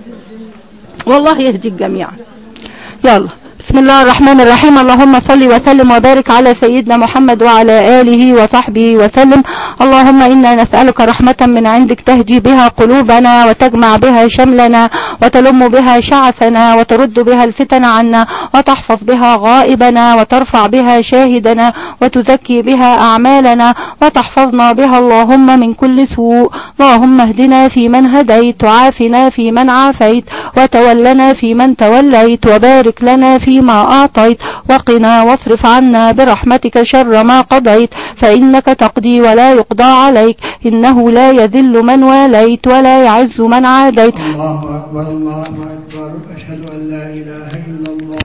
A: والله يهدي الجميع يلا بسم الله الرحمن الرحيم اللهم صل وسلم وبارك على سيدنا محمد وعلى آله وصحبه وسلم اللهم إنا نسألك رحمة من عندك تهدي بها قلوبنا وتجمع بها شملنا وتلم بها شعثنا وترد بها الفتن عنا وتحفظ بها غائبنا وترفع بها شاهدنا وتزكي بها أعمالنا وتحفظنا بها اللهم من كل سوء اللهم اهدنا في من هديت وعافنا في من عافيت وتولنا في من توليت وبارك لنا في فيما أعطيت وقنا واصرف عنا برحمتك شر ما قضيت فإنك تقضي ولا يقضى عليك إنه لا يذل من واليت ولا يعز من عاديت
B: الله أكبر الله أكبر أشهد أن لا إله إلا الله